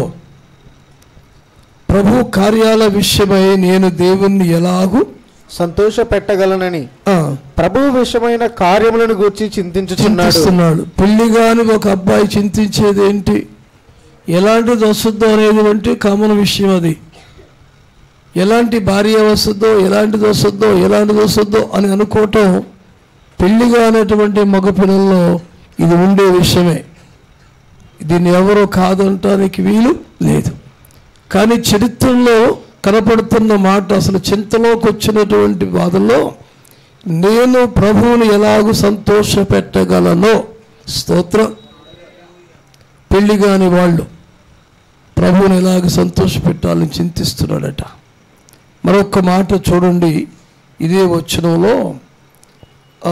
S1: ప్రభు కార్యాల విషయమై నేను దేవుణ్ణి ఎలాగూ
S2: సంతోష పెట్టగలనని
S1: ఆ,
S2: ప్రభువు విషయమైన కార్యములను గూర్చి చింతించుచున్నాడు
S1: చింతిస్తున్నాడు పెళ్లి కాని ఒక అబ్బాయి చింతించేది ఏంటి ఎలాంటిది వస్తుందో అనేది అంటే కామన్ విషయం అది ఎలాంటి భార్య వస్తుందో ఎలాంటిది వస్తుందో ఎలాంటిది వస్తుందో అని అనుకోవటం పెళ్లి కానటువంటి మగ పిల్లల్లో ఇది ఉండే విషయమే దీన్ని ఎవరో కాదంటానికి వీలు లేదు కానీ చరిత్రలో కనపడుతున్న మాట అసలు చింతలోకి వచ్చినటువంటి బాధల్లో నేను ప్రభువుని ఎలాగూ సంతోష పెట్టగలనో స్తోత్రం పెళ్లి కాని వాళ్ళు ప్రభువుని ఎలాగ సంతోష పెట్టాలని చింతిస్తున్నాడట మరొక మాట చూడండి ఇదే వచనంలో ఆ,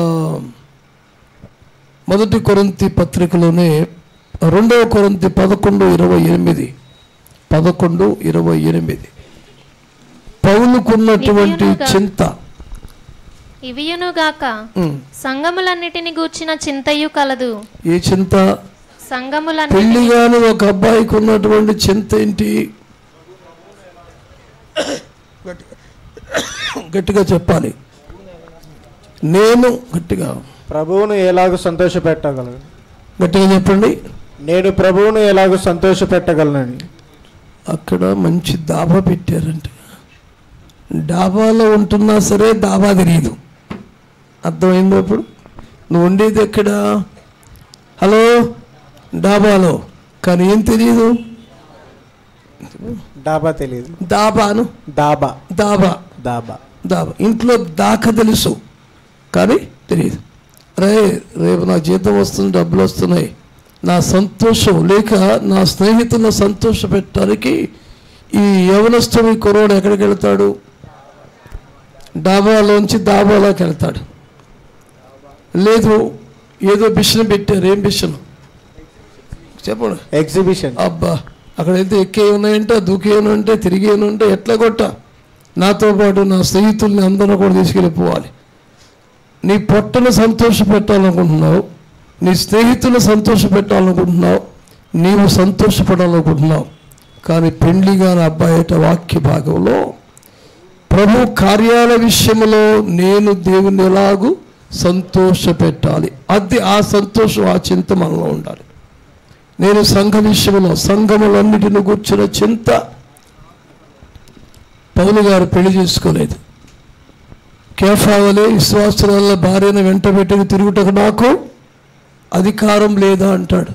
S1: మొదటి కొరంతి పత్రికలోనే రెండవ కొరంతి పదకొండు ఇరవై ఎనిమిది పదకొండు ఇరవై ఎనిమిది పౌలుకున్నటువంటి
S3: ఇదేనుగా-
S1: చింత
S3: ఇవియునుగాక
S1: ఉమ్,
S3: సంగములన్నిటిని గూర్చిన చింతయు కలదు
S1: ఏ చింత
S3: సంగములన్నిటి
S1: పెళ్లి కాని ఒక అబ్బాయికి ఉన్నటువంటి చింత ఏంటి గట్టిగా చెప్పాలి నేను గట్టిగా
S2: ప్రభువును ఎలాగో సంతోష పెట్టగలను
S1: గట్టిగా చెప్పండి
S2: నేను ప్రభువును ఎలాగో సంతోష పెట్టగలనని
S1: అక్కడ మంచి దాబా పెట్టారంట డాబాలో ఉంటున్నా సరే దాబా తెలియదు అర్థమైందో ఇప్పుడు నువ్వు ఉండేది ఎక్కడ హలో డాబాలో కానీ ఏం తెలియదు
S2: డాబా తెలియదు
S1: దాబాను
S2: దాబా
S1: దాబా
S2: దాబా
S1: దాబా ఇంట్లో దాకా తెలుసు కానీ తెలియదు రే రేపు నా జీతం వస్తుంది డబ్బులు వస్తున్నాయి నా సంతోషం లేక నా స్నేహితులను సంతోష పెట్టడానికి ఈ యవనస్తుడు ఈ కుర్రోడు ఎక్కడికి వెళ్తాడు డాబాలోంచి దాబాలోకి వెళ్తాడు లేదు ఏదో బిషన్ పెట్టారు ఏం బిషన్ చెప్పండి
S2: ఎగ్జిబిషన్
S1: అబ్బా అక్కడైతే ఎక్కే ఉన్నాయంటే దూకే ఉన్నాయంటే తిరిగే ఉంటే ఎట్లా కొట్ట నాతో పాటు నా స్నేహితుల్ని అందరూ కూడా తీసుకెళ్ళిపోవాలి నీ పొట్టను సంతోష పెట్టాలనుకుంటున్నావు నీ స్నేహితులను సంతోష పెట్టాలనుకుంటున్నావు నీవు సంతోషపడాలనుకుంటున్నావు కానీ పెండ్లిగా నా అబ్బాయిట వాక్య భాగంలో ప్రభు కార్యాల విషయంలో నేను దేవుని ఎలాగూ సంతోష పెట్టాలి అది ఆ సంతోషం ఆ చింత మనలో ఉండాలి నేను సంఘ విషయంలో సంఘములన్నిటిని కూర్చున్న చింత పౌలు గారు పెళ్లి చేసుకోలేదు కేఫావలే విశ్వాసుల భార్యను వెంట పెట్టుకు తిరుగుటకు నాకు అధికారం లేదా అంటాడు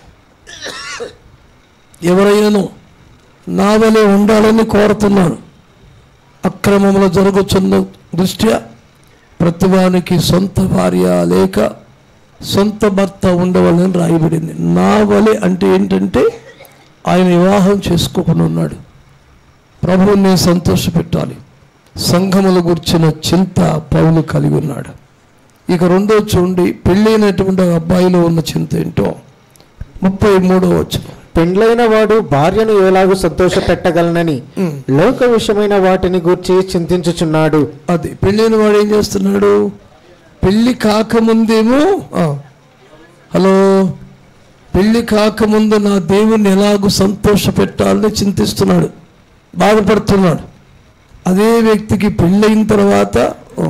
S1: ఎవరైనాను నా వలె ఉండాలని కోరుతున్నాను అక్రమంలో జరుగుతున్న దృష్ట్యా ప్రతివానికి సొంత భార్య లేక సొంత భర్త ఉండవాలని రాయబడింది నా వలె అంటే ఏంటంటే ఆయన వివాహం చేసుకోకుండా ఉన్నాడు ప్రభువుని సంతోషపెట్టాలి సంఘముల గుర్చిన చింత పౌలు కలిగి ఉన్నాడు ఇక రెండో చూడండి పెళ్ళైనటువంటి ఆ అబ్బాయిలో ఉన్న చింత ఏంటో ముప్పై మూడో వచ్చిన
S2: పెండ్లైన వాడు భార్యను ఎలాగూ సంతోష పెట్టగలనని లోక విషయమైన వాటిని గూర్చి చింతించుచున్నాడు
S1: అది పెళ్ళైన వాడు ఏం చేస్తున్నాడు పెళ్ళి కాకముందేమో ఆ, హలో పెళ్ళి కాకముందు నా దేవుణ్ణి ఎలాగూ సంతోష పెట్టాలని చింతిస్తున్నాడు బాధపడుతున్నాడు అదే వ్యక్తికి పెళ్ళయిన తర్వాత ఆ,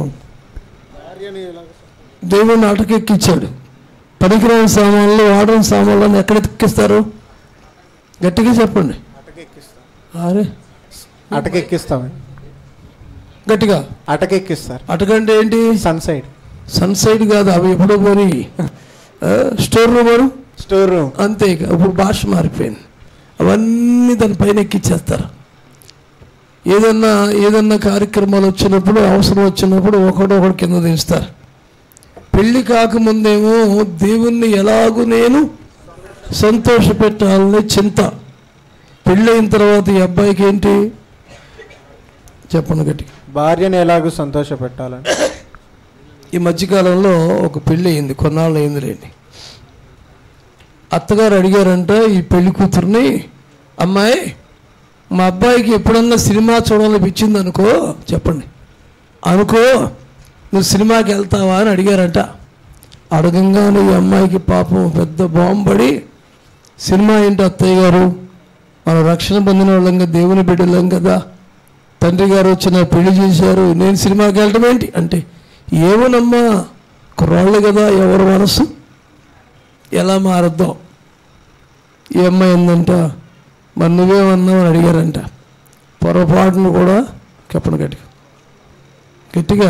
S1: దేవుణ్ణి అటకెక్కించాడు పనికిరాని సామాన్లు వాడని సామాన్లను ఎక్కడ ఎక్కిస్తారు గట్టిగా చెప్పండి అరే
S2: అటకెక్కిస్తాం
S1: గట్టిగా
S2: అటకెక్కిస్తారు
S1: అటకంటే ఏంటి
S2: సన్ సైడ్
S1: సన్ సైడ్ కాదు అవి ఎప్పుడో పోని ఆ, స్టోర్ రూమ్
S2: స్టోర్ రూమ్
S1: అంతే ఇక ఇప్పుడు భాష మారిపోయింది అవన్నీ దాని పైన ఎక్కిచ్చేస్తారు ఏదన్నా ఏదన్నా కార్యక్రమాలు వచ్చినప్పుడు అవసరం వచ్చినప్పుడు ఒకడు ఒకడు కింద దించుతారు పెళ్లి కాకముందేమో దేవుణ్ణి ఎలాగూ నేను సంతోష పెట్టాలనే చింత పెళ్ళైన తర్వాత ఈ అబ్బాయికి ఏంటి చెప్పండి గట్టి
S2: భార్యను ఎలాగూ సంతోష పెట్టాలని
S1: ఈ మధ్యకాలంలో ఒక పెళ్ళి అయింది కొన్నాళ్ళు అయింది రండి అత్తగారు అడిగారంట ఈ పెళ్లి కూతుర్ని అమ్మాయి మా అబ్బాయికి ఎప్పుడన్నా సినిమా చూడాలనిపించింది అనుకో చెప్పండి అనుకో నువ్వు సినిమాకి వెళ్తావా అని అడిగారంట అడగంగానే ఈ అమ్మాయికి పాపం పెద్ద బాంబడి సినిమా ఏంటి అత్తయ్య గారు మనం రక్షణ పొందిన వాళ్ళంగా దేవుని బిడ్డలం కదా తండ్రి గారు వచ్చిన పెళ్లి చేశారు నేను సినిమాకి వెళ్ళటం ఏంటి అంటే ఏమోనమ్మా కుర్రాళ్ళు కదా ఎవరి మనసు ఎలా మారద్దాం ఈ అమ్మాయి ఏందంట మరి నువ్వేమన్నావు అని అడిగారంట పొరపాటును కూడా చెప్పను గట్టిగా గట్టిగా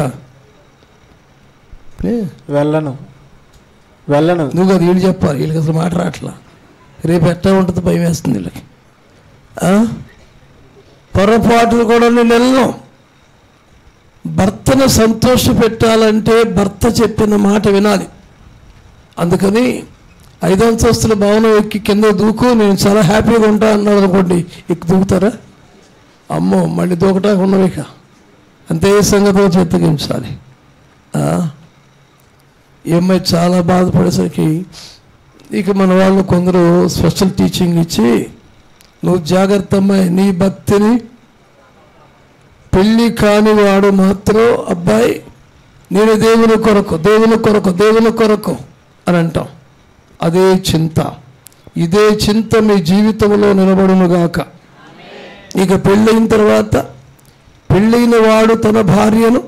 S1: ఏ,
S2: వెళ్ళను వెళ్ళను
S1: నువ్వు అది వీళ్ళు చెప్పాలి వీళ్ళకి అసలు మాట రావట్లా రేపు ఎట్టా ఉంటుంది భయం వేస్తుంది వీళ్ళకి ఆ? పొరపాటును కూడా నేను వెళ్ళను భర్తను సంతోష పెట్టాలంటే భర్త చెప్పిన మాట వినాలి అందుకని ఐదు అంతస్తుల భవనం ఎక్కి కింద దూకు నేను చాలా హ్యాపీగా ఉంటా అన్నాడు అనుకోండి ఎక్కి దూకుతారా అమ్మో మళ్ళీ దూకటానికి ఉన్నవి ఇక అంతే సంగతిలో చిత్తగించాలి ఆ? ఈ అమ్మాయి చాలా బాధపడేసరికి ఇక మన వాళ్ళు కొందరు స్పెషల్ టీచింగ్ ఇచ్చి నువ్వు జాగ్రత్త అమ్మాయి నీ భక్తిని పెళ్ళి కాని వాడు మాత్రం అబ్బాయి నేను దేవుని కొరకు దేవుని కొరకు దేవుని కొరకు అని అంటాం అదే చింత ఇదే చింత మీ జీవితంలో నిలబడునుగాక ఇక పెళ్ళైన తర్వాత పెళ్ళైన వాడు తన భార్యను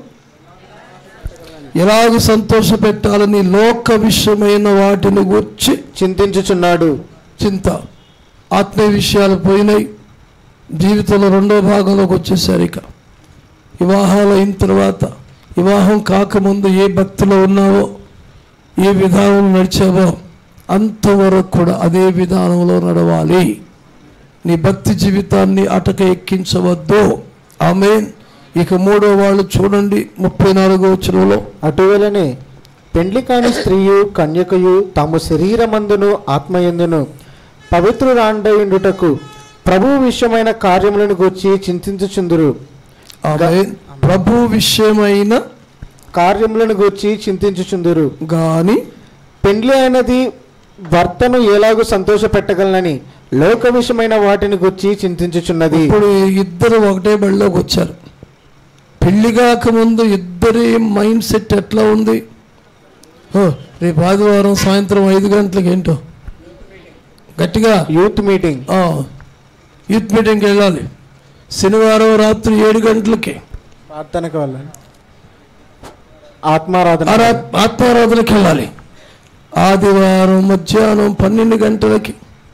S1: ఎలాగ సంతోష పెట్టాలని లోక విషయమైన వాటిని గుర్చి
S2: చింతించుచున్నాడు
S1: చింత ఆత్మీయ విషయాలు పోయినాయి జీవితంలో రెండో భాగంలోకి వచ్చేసారు ఇక వివాహాలు అయిన తర్వాత వివాహం కాకముందు ఏ భక్తిలో ఉన్నావో ఏ విధానం నడిచావో అంతవరకు కూడా అదే విధానంలో నడవాలి నీ భక్తి జీవితాన్ని అటక ఎక్కించవద్దు ఆమె ఇక మూడో వాళ్ళు చూడండి ముప్పై నాలుగో వచనంలో
S2: అటువలనే పెండ్లి కాని స్త్రీయు కన్యకయు తాము శరీరమందును ఆత్మయందును పవిత్రురాండయుండుటకు ప్రభు విషయమైన కార్యములను గూర్చి చింతించుచుందురు
S1: ఆమె ప్రభు విషయమైన
S2: కార్యములను గూర్చి చింతించుచుందురు
S1: గాని
S2: పెండ్లి అయినది భర్తను ఎలాగూ సంతోషపెట్టగలనని లోక విషయమైన వాటిని గురించి చింతించుచున్నది
S1: ఇప్పుడు ఇద్దరు ఒకటే బడిలోకి వచ్చారు పెళ్లి కాకముందు ఇద్దరి మైండ్ సెట్ ఎట్లా ఉంది ఓ రేపు ఆదివారం సాయంత్రం ఐదు గంటలకు ఏంటో గట్టిగా
S2: యూత్ మీటింగ్
S1: ఆ, యూత్ మీటింగ్కి వెళ్ళాలి శనివారం రాత్రి ఏడు గంటలకి
S2: ప్రార్థనకు వెళ్ళాలి ఆత్మారాధన
S1: ఆరా- ఆత్మారాధనకి వెళ్ళాలి ఆదివారం మధ్యాహ్నం పన్నెండు గంటలకి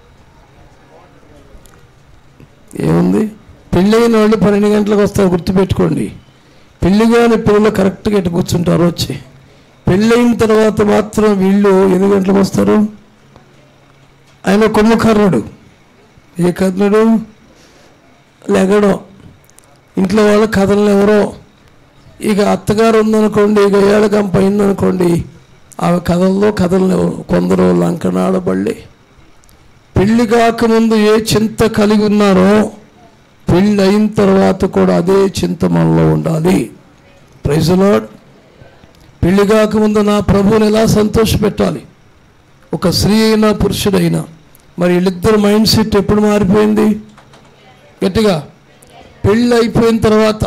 S1: ఏముంది పెళ్ళైన వాళ్ళు పన్నెండు గంటలకు వస్తారు గుర్తుపెట్టుకోండి పెళ్లి కాని పిల్లలు కరెక్ట్గా ఇటు కూర్చుంటారు వచ్చి పెళ్ళైన తర్వాత మాత్రం వీళ్ళు ఎన్ని గంటలకు వస్తారు ఆయన కుంభకర్ణుడు ఏ కర్ణుడు లెగడం ఇంట్లో వాళ్ళ కథలు ఎవరో ఇక అత్తగారు ఉందనుకోండి ఇక ఏడకం పోయిందనుకోండి ఆమె కథల్లో కథలు లేవు. కొందరు లంకనాడబళ్ళి పెళ్లి కాకముందు ఏ చింత కలిగి ఉన్నారో పెళ్ళి అయిన తర్వాత కూడా అదే చింత మనలో ఉండాలి ప్రైజులాడ్ పెళ్లి కాకముందు నా ప్రభువుని ఎలా సంతోషపెట్టాలి ఒక స్త్రీ అయినా పురుషుడైనా మరి వీళ్ళిద్దరు మైండ్ సెట్ ఎప్పుడు మారిపోయింది గట్టిగా పెళ్ళి అయిపోయిన తర్వాత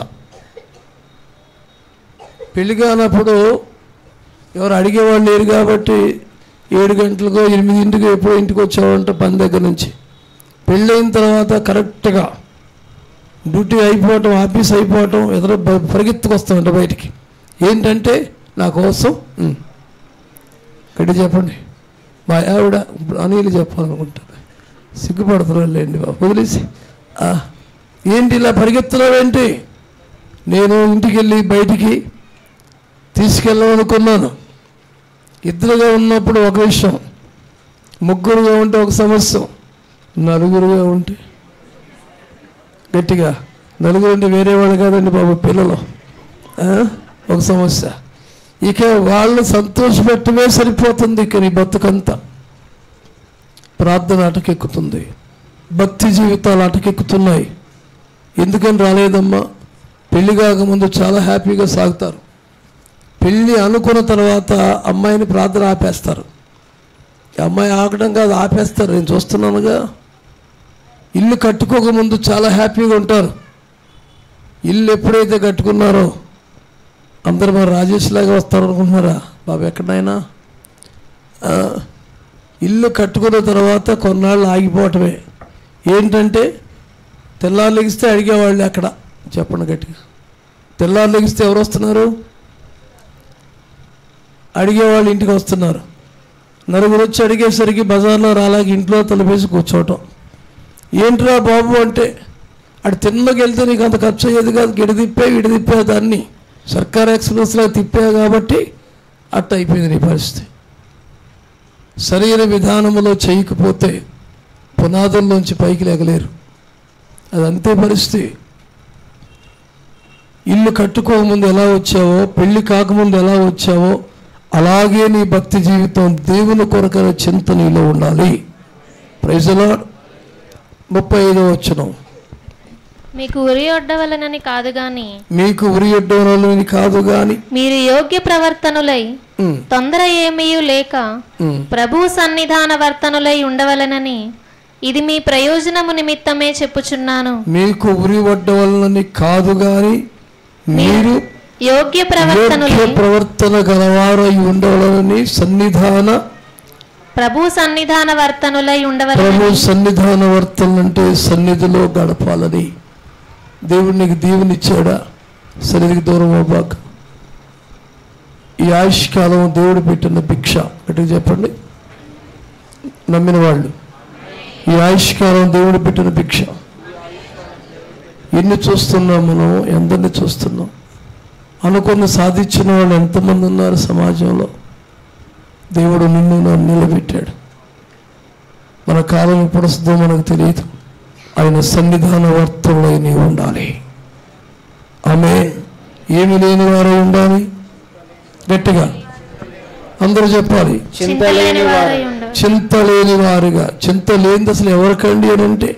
S1: పెళ్లి కానప్పుడు ఎవరు అడిగేవాళ్ళు లేరు కాబట్టి ఏడు గంటలకో ఎనిమిదింటికో ఎప్పుడో ఇంటికి వచ్చేవాళ్ళంట పని దగ్గర నుంచి పెళ్ళైన తర్వాత కరెక్ట్గా డ్యూటీ అయిపోవటం ఆఫీస్ అయిపోవటం ఎదురు బ- పరిగెత్తుకొస్తామంట బయటికి ఏంటంటే నా కోసం ఉమ్. గట్టి చెప్పండి మా ఆవిడ అనిలు చెప్పాలనుకుంటాను సిగ్గుపడుతున్నాను లేండి బాబు వదిలేసి ఆ, ఏంటి ఇలా పరిగెత్తున్నావేంటి నేను ఇంటికి వెళ్ళి బయటికి తీసుకెళ్ళాలనుకున్నాను ఇద్దరుగా ఉన్నప్పుడు ఒక విషయం ముగ్గురుగా ఉంటే ఒక సమస్య నలుగురుగా ఉంటే గట్టిగా నలుగురు అంటే వేరే వాళ్ళు కాదండి బాబు పిల్లలు ఆ? ఒక సమస్య ఇక వాళ్ళని సంతోషపెట్టమే సరిపోతుంది ఇక నీ బతుకంతా ప్రార్థన అటకెక్కుతుంది భక్తి జీవితాలు అటకెక్కుతున్నాయి ఎందుకని రాలేదమ్మా పెళ్లి కాకముందు చాలా హ్యాపీగా సాగుతారు పెళ్ళి అనుకున్న తర్వాత అమ్మాయిని ప్రార్థన ఆపేస్తారు ఈ అమ్మాయి ఆగడం కాదు ఆపేస్తారు నేను చూస్తున్నానుగా ఇల్లు కట్టుకోకముందు చాలా హ్యాపీగా ఉంటారు ఇల్లు ఎప్పుడైతే కట్టుకున్నారో అందరు మరి రాజేష్ లాగా వస్తారు అనుకుంటున్నారా బాబు ఎక్కడైనా ఆ, ఇల్లు కట్టుకున్న తర్వాత కొన్నాళ్ళు ఆగిపోవటమే ఏంటంటే తెల్లారు లెగిస్తే అడిగేవాళ్ళు అక్కడ చెప్పండి గట్టిగా తెల్లారు లెగిస్తే ఎవరు వస్తున్నారు అడిగేవాళ్ళు ఇంటికి వస్తున్నారు నలుగురు వచ్చి అడిగేసరికి బజార్లో రాలాగి ఇంట్లో తలపేసి కూర్చోవటం ఏంట్రా బాబు అంటే అటు తిన్నకి వెళ్తే నీకు అంత ఖర్చు అయ్యేది కాదు గిడి తిప్పే ఇడి తిప్పే దాన్ని సర్కార్ ఎక్స్ప్రెస్లో తిప్పా కాబట్టి అట్ట అయిపోయింది నీ పరిస్థితి సరైన విధానంలో చేయకపోతే పునాదుల్లోంచి పైకి లేగలేరు అది అంతే పరిస్థితి ఇల్లు కట్టుకోకముందు ఎలా వచ్చావో పెళ్లి కాకముందు ఎలా వచ్చావో అలాగే నీ భక్తి జీవితం దేవుని కొరకైన చింత నీలో ఉండాలి ప్రైజలా ముప్పై ఐదో వచ్చినాం
S3: మీకు ఉరి ఒడ్డవలనని కాదు గాని
S1: మీకు ఉరియడ్డోనని కాదు గాని
S3: మీరు యోగ్య ప్రవర్తనులై తొందర ఏమీయు లేక ప్రభు సన్నిధాన వర్తనులై ఉండవలనని ఇది మీ ప్రయోజనము నిమిత్తమే చెప్పుచున్నాను
S1: మీకు ఉరి వడ్డవలనని కాదు గాని మీరు
S3: యోగ్య
S1: యోగ్య
S3: ప్రవర్తనులై
S1: ప్రవర్తన గలవారై ఉండవాలని సన్నిధాన
S3: ప్రభు సన్నిధాన వర్తనులై
S1: ప్రభు
S3: ఉండవలనని
S1: సన్నిధాన వర్తన అంటే సన్నిధిలో గడపాలని దేవుడు నీకు దీవునిచ్చాడా సన్నిధికి దూరం అవ్వక ఈ ఆయుష్కాలం దేవుడు పెట్టిన భిక్ష అంటే చెప్పండి నమ్మిన వాళ్ళు ఈ ఆయుష్కాలం దేవుడు పెట్టిన భిక్ష ఎన్ని చూస్తున్నాం మనం ఎందరిని చూస్తున్నాం అనుకున్న సాధించిన వాళ్ళు ఎంతమంది ఉన్నారు సమాజంలో దేవుడు నిన్ను నన్ను నిలబెట్టాడు మన కాలం ఎప్పుడు వస్తుందో మనకు తెలియదు ఆయన సన్నిధాన వర్తంలో నీవు ఉండాలి ఆమె ఏమి లేని వారు ఉండాలి గట్టిగా అందరూ చెప్పాలి
S2: చింత లేని వారు
S3: వారై ఉండవు
S1: చింత లేని వారుగా చింత లేనిది అసలు ఎవరికండి అని అంటే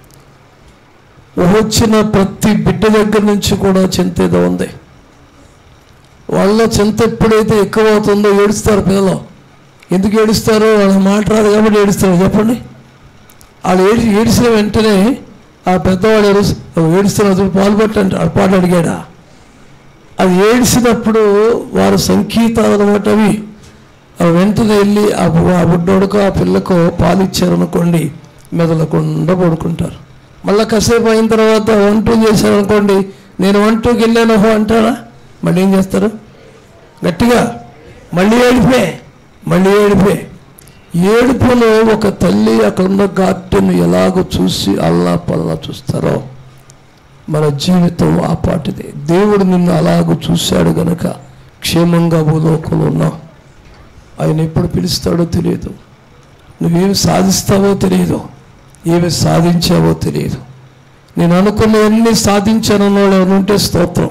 S1: వచ్చిన ప్రతి బిడ్డ దగ్గర నుంచి కూడా చింత ఏదో ఉంది వాళ్ళ చింత ఎప్పుడైతే ఎక్కువ అవుతుందో ఏడుస్తారు పిల్లలు ఎందుకు ఏడుస్తారు వాళ్ళ మాట రాదు కాబట్టి ఏడుస్తారు చెప్పండి వాళ్ళు ఏడి ఏడిసిన వెంటనే ఆ పెద్దవాడు ఏడు ఏడుస్తున్న పాలు పట్టంటే ఆ పాట అడిగాడా అది ఏడిసినప్పుడు వారు సంకేతాలు అనమాట అవి ఆ వెంటనే వెళ్ళి ఆ బు- ఆ బుడ్డోడుకో ఆ పిల్లకు పాలు ఇచ్చారనుకోండి మెదలకుండా పడుకుంటారు మళ్ళీ కాసేపు అయిన తర్వాత వన్ టూ చేశారనుకోండి నేను వన్ టూకి వెళ్ళాను హో అంటారా మళ్ళీ ఏం చేస్తారు గట్టిగా మళ్ళీ ఏడిపే మళ్ళీ ఏడిపే ఏడుపులో ఒక తల్లి అక్కడ ఉన్న గార్డెన్ ఎలాగో చూసి అల్లా పల్లా చూస్తారో మన జీవితం ఆ పాటిదే దేవుడు నిన్ను అలాగూ చూశాడు గనక క్షేమంగా భూలోకంలో ఉన్నావు ఆయన ఎప్పుడు పిలుస్తాడో తెలియదు నువ్వేమి సాధిస్తావో తెలియదు ఏమి సాధించావో తెలియదు నేను అనుకున్నవన్నీ సాధించానన్న వాళ్ళు ఎవరు ఉంటే స్తోత్రం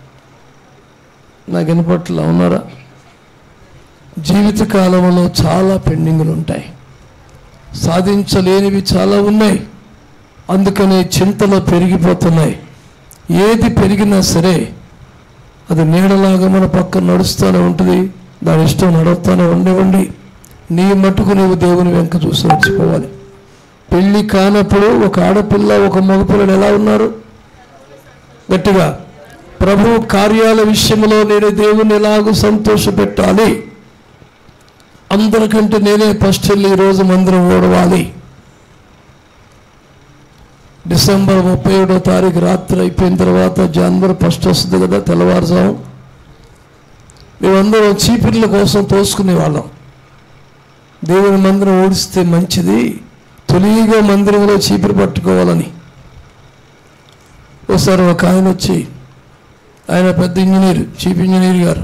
S1: నాకు వినపట్ల ఉన్నారా జీవిత కాలంలో చాలా పెండింగ్లు ఉంటాయి సాధించలేనివి చాలా ఉన్నాయి అందుకనే చింతలు పెరిగిపోతున్నాయి ఏది పెరిగినా సరే అది నీడలాగా మన పక్కన నడుస్తూనే ఉంటుంది దాని ఇష్టం నడుస్తూనే ఉండేవండి నీ మట్టుకు నీవు దేవుని వెంక చూసి నడిచిపోవాలి పెళ్ళి కానప్పుడు ఒక ఆడపిల్ల ఒక మగపిల్లలు ఎలా ఉన్నారు గట్టిగా ప్రభు కార్యాల విషయంలో నేను దేవుని ఎలాగూ సంతోషపెట్టాలి అందరికంటే నేనే ఫస్ట్ వెళ్ళి ఈరోజు మందిరం ఓడవాలి డిసెంబర్ ముప్పై ఏడో తారీఖు రాత్రి అయిపోయిన తర్వాత జనవరి ఫస్ట్ వస్తుంది కదా తెల్లవారుజాము మేమందరం చీపిర్ల కోసం తోసుకునే వాళ్ళం దేవుని మందిరం ఓడిస్తే మంచిది తొలిగా మందిరంలో చీపిరి పట్టుకోవాలని ఒకసారి ఒక ఆయన వచ్చి ఆయన పెద్ద ఇంజనీర్ చీఫ్ ఇంజనీర్ గారు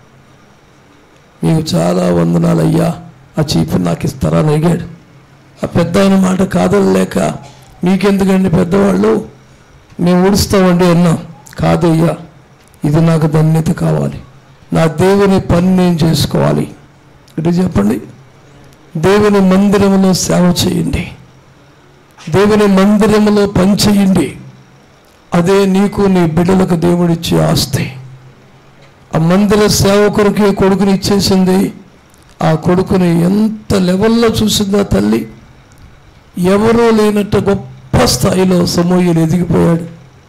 S1: మీకు చాలా వందనాలు అయ్యా ఆ చీపురు నాకు ఇస్తారా అని అడిగాడు ఆ పెద్ద ఆయన మాట కాదలేక మీకెందుకండి పెద్దవాళ్ళు మేము ఊడుస్తామండి అన్నాం కాదయ్యా ఇది నాకు ధన్యత కావాలి నా దేవుని పని నేను చేసుకోవాలి ఇటు చెప్పండి దేవుని మందిరంలో సేవ చేయండి దేవుని మందిరంలో పని చేయండి అదే నీకు నీ బిడ్డలకు దేవుడిచ్చే ఆస్తి ఆ మందిర సేవకుడికి కొడుకుని ఇచ్చేసింది ఆ కొడుకుని ఎంత లెవెల్లో చూసిందా తల్లి ఎవరూ లేనట్టు గొప్ప స్థాయిలో సమూహలు ఎదిగిపోయాడు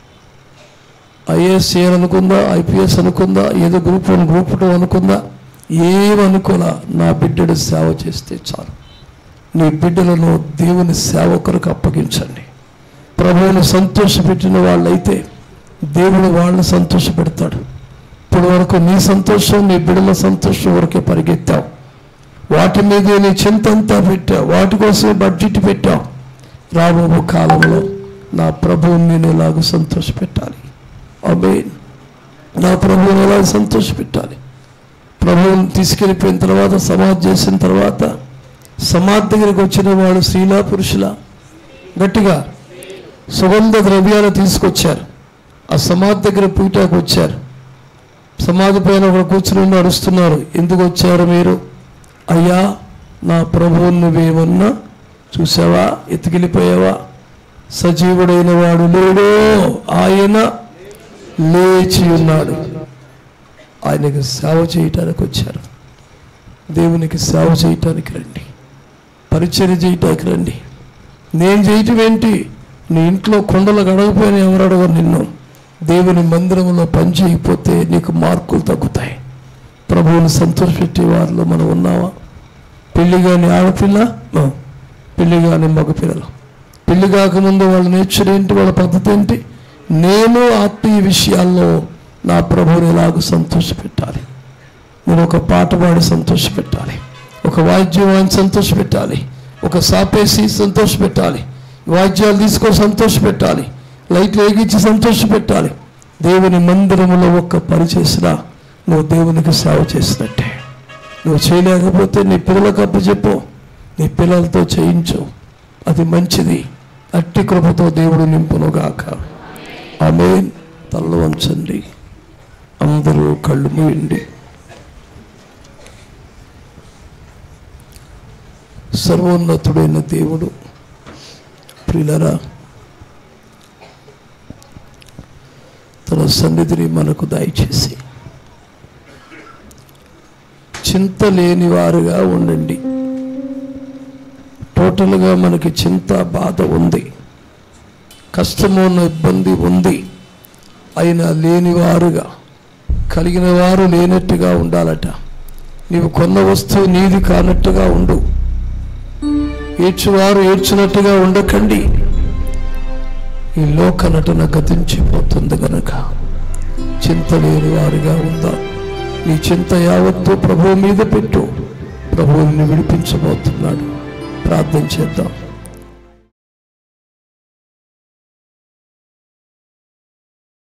S1: ఐఏఎస్ చేయాలనుకుందా ఐపీఎస్ అనుకుందా ఏదో గ్రూప్ వన్ గ్రూప్ టూ అనుకుందా ఏమనుకోలా నా బిడ్డడు సేవ చేస్తే చాలు నీ బిడ్డలను దేవుని సేవకులకు అప్పగించండి ప్రభువుని సంతోషపెట్టిన వాళ్ళైతే దేవుడు వాళ్ళని సంతోషపెడతాడు ఇప్పటి వరకు నీ సంతోషం నీ బిడ్డల సంతోషం వరకే పరిగెత్తావు వాటి మీద నీ చింత అంతా పెట్టావు వాటి కోసమే బడ్జెట్ పెట్టావు రాబోబు కాలంలో నా ప్రభువుని నేను ఎలాగ సంతోషపెట్టాలి అమే నా ప్రభువుని ఎలాగ సంతోషపెట్టాలి ప్రభువుని తీసుకెళ్ళిపోయిన తర్వాత సమాధి చేసిన తర్వాత సమాధి దగ్గరికి వచ్చిన వాడు స్త్రీలా పురుషుల గట్టిగా సుగంధ ద్రవ్యాలు తీసుకొచ్చారు ఆ సమాధి దగ్గర పూటాకు వచ్చారు సమాధి పైన ఒకడు కూర్చుని నడుస్తున్నారు ఎందుకు వచ్చారు మీరు అయ్యా నా ప్రభువుని నువ్వేమన్నా చూసావా ఎత్తుకెళ్ళిపోయావా సజీవుడైన వాడు లేడో ఆయన లేచి ఉన్నాడు ఆయనకి సేవ చేయటానికి వచ్చారు దేవునికి సేవ చేయటానికి రండి పరిచర్య చేయటానికి రండి నేను చేయటం ఏంటి నీ ఇంట్లో కొండలు గడవపోయిన ఎవరు అడగరు నిన్ను దేవుని మందిరంలో పని చేయకపోతే నీకు మార్కులు తగ్గుతాయి ప్రభువుని సంతోషపెట్టే వారిలో మనం ఉన్నావా పెళ్లి కాని ఆడపిల్ల ఆ, పెళ్లి కాని మగపిల్లలు పెళ్లి కాకముందు వాళ్ళ నేచర్ ఏంటి వాళ్ళ పద్ధతి ఏంటి నేను ఆత్మీయ విషయాల్లో నా ప్రభువుని ఎలాగో సంతోషపెట్టాలి నేను ఒక పాట పాడి సంతోషపెట్టాలి ఒక వాయిద్యం వాయిని సంతోషపెట్టాలి ఒక సాపేసి సంతోషపెట్టాలి వాయిద్యాలు తీసుకొని సంతోషపెట్టాలి లైట్లు వేగించి సంతోషపెట్టాలి దేవుని మందిరములో ఒక్క పని చేసినా నువ్వు దేవునికి సేవ చేసినట్టే నువ్వు చేయలేకపోతే నీ పిల్లలకు అప్పచెప్పు నీ పిల్లలతో చేయించు అది మంచిది అట్టి కృపతో దేవుడు నింపునుగాక ఆమె తల్ల వంచండి అందరూ కళ్ళు మూయండి సర్వోన్నతుడైన దేవుడు ప్రిలరా తన సన్నిధిని మనకు దయచేసి చింత లేని వారుగా ఉండండి టోటల్గా మనకి చింత బాధ ఉంది కష్టము ఇబ్బంది ఉంది అయినా లేనివారుగా కలిగిన వారు లేనట్టుగా ఉండాలట నీవు కొన్న వస్తువు నీది కానట్టుగా ఉండు ఏడ్చువారు ఏడ్చినట్టుగా ఉండకండి ఈ లోక నటన గతించిపోతుంది గనక చింత లేని వారిగా ఉందా నీ చింత యావత్తు ప్రభువు మీద పెట్టు ప్రభువుని విడిపించబోతున్నాడు ప్రార్థన చేద్దాం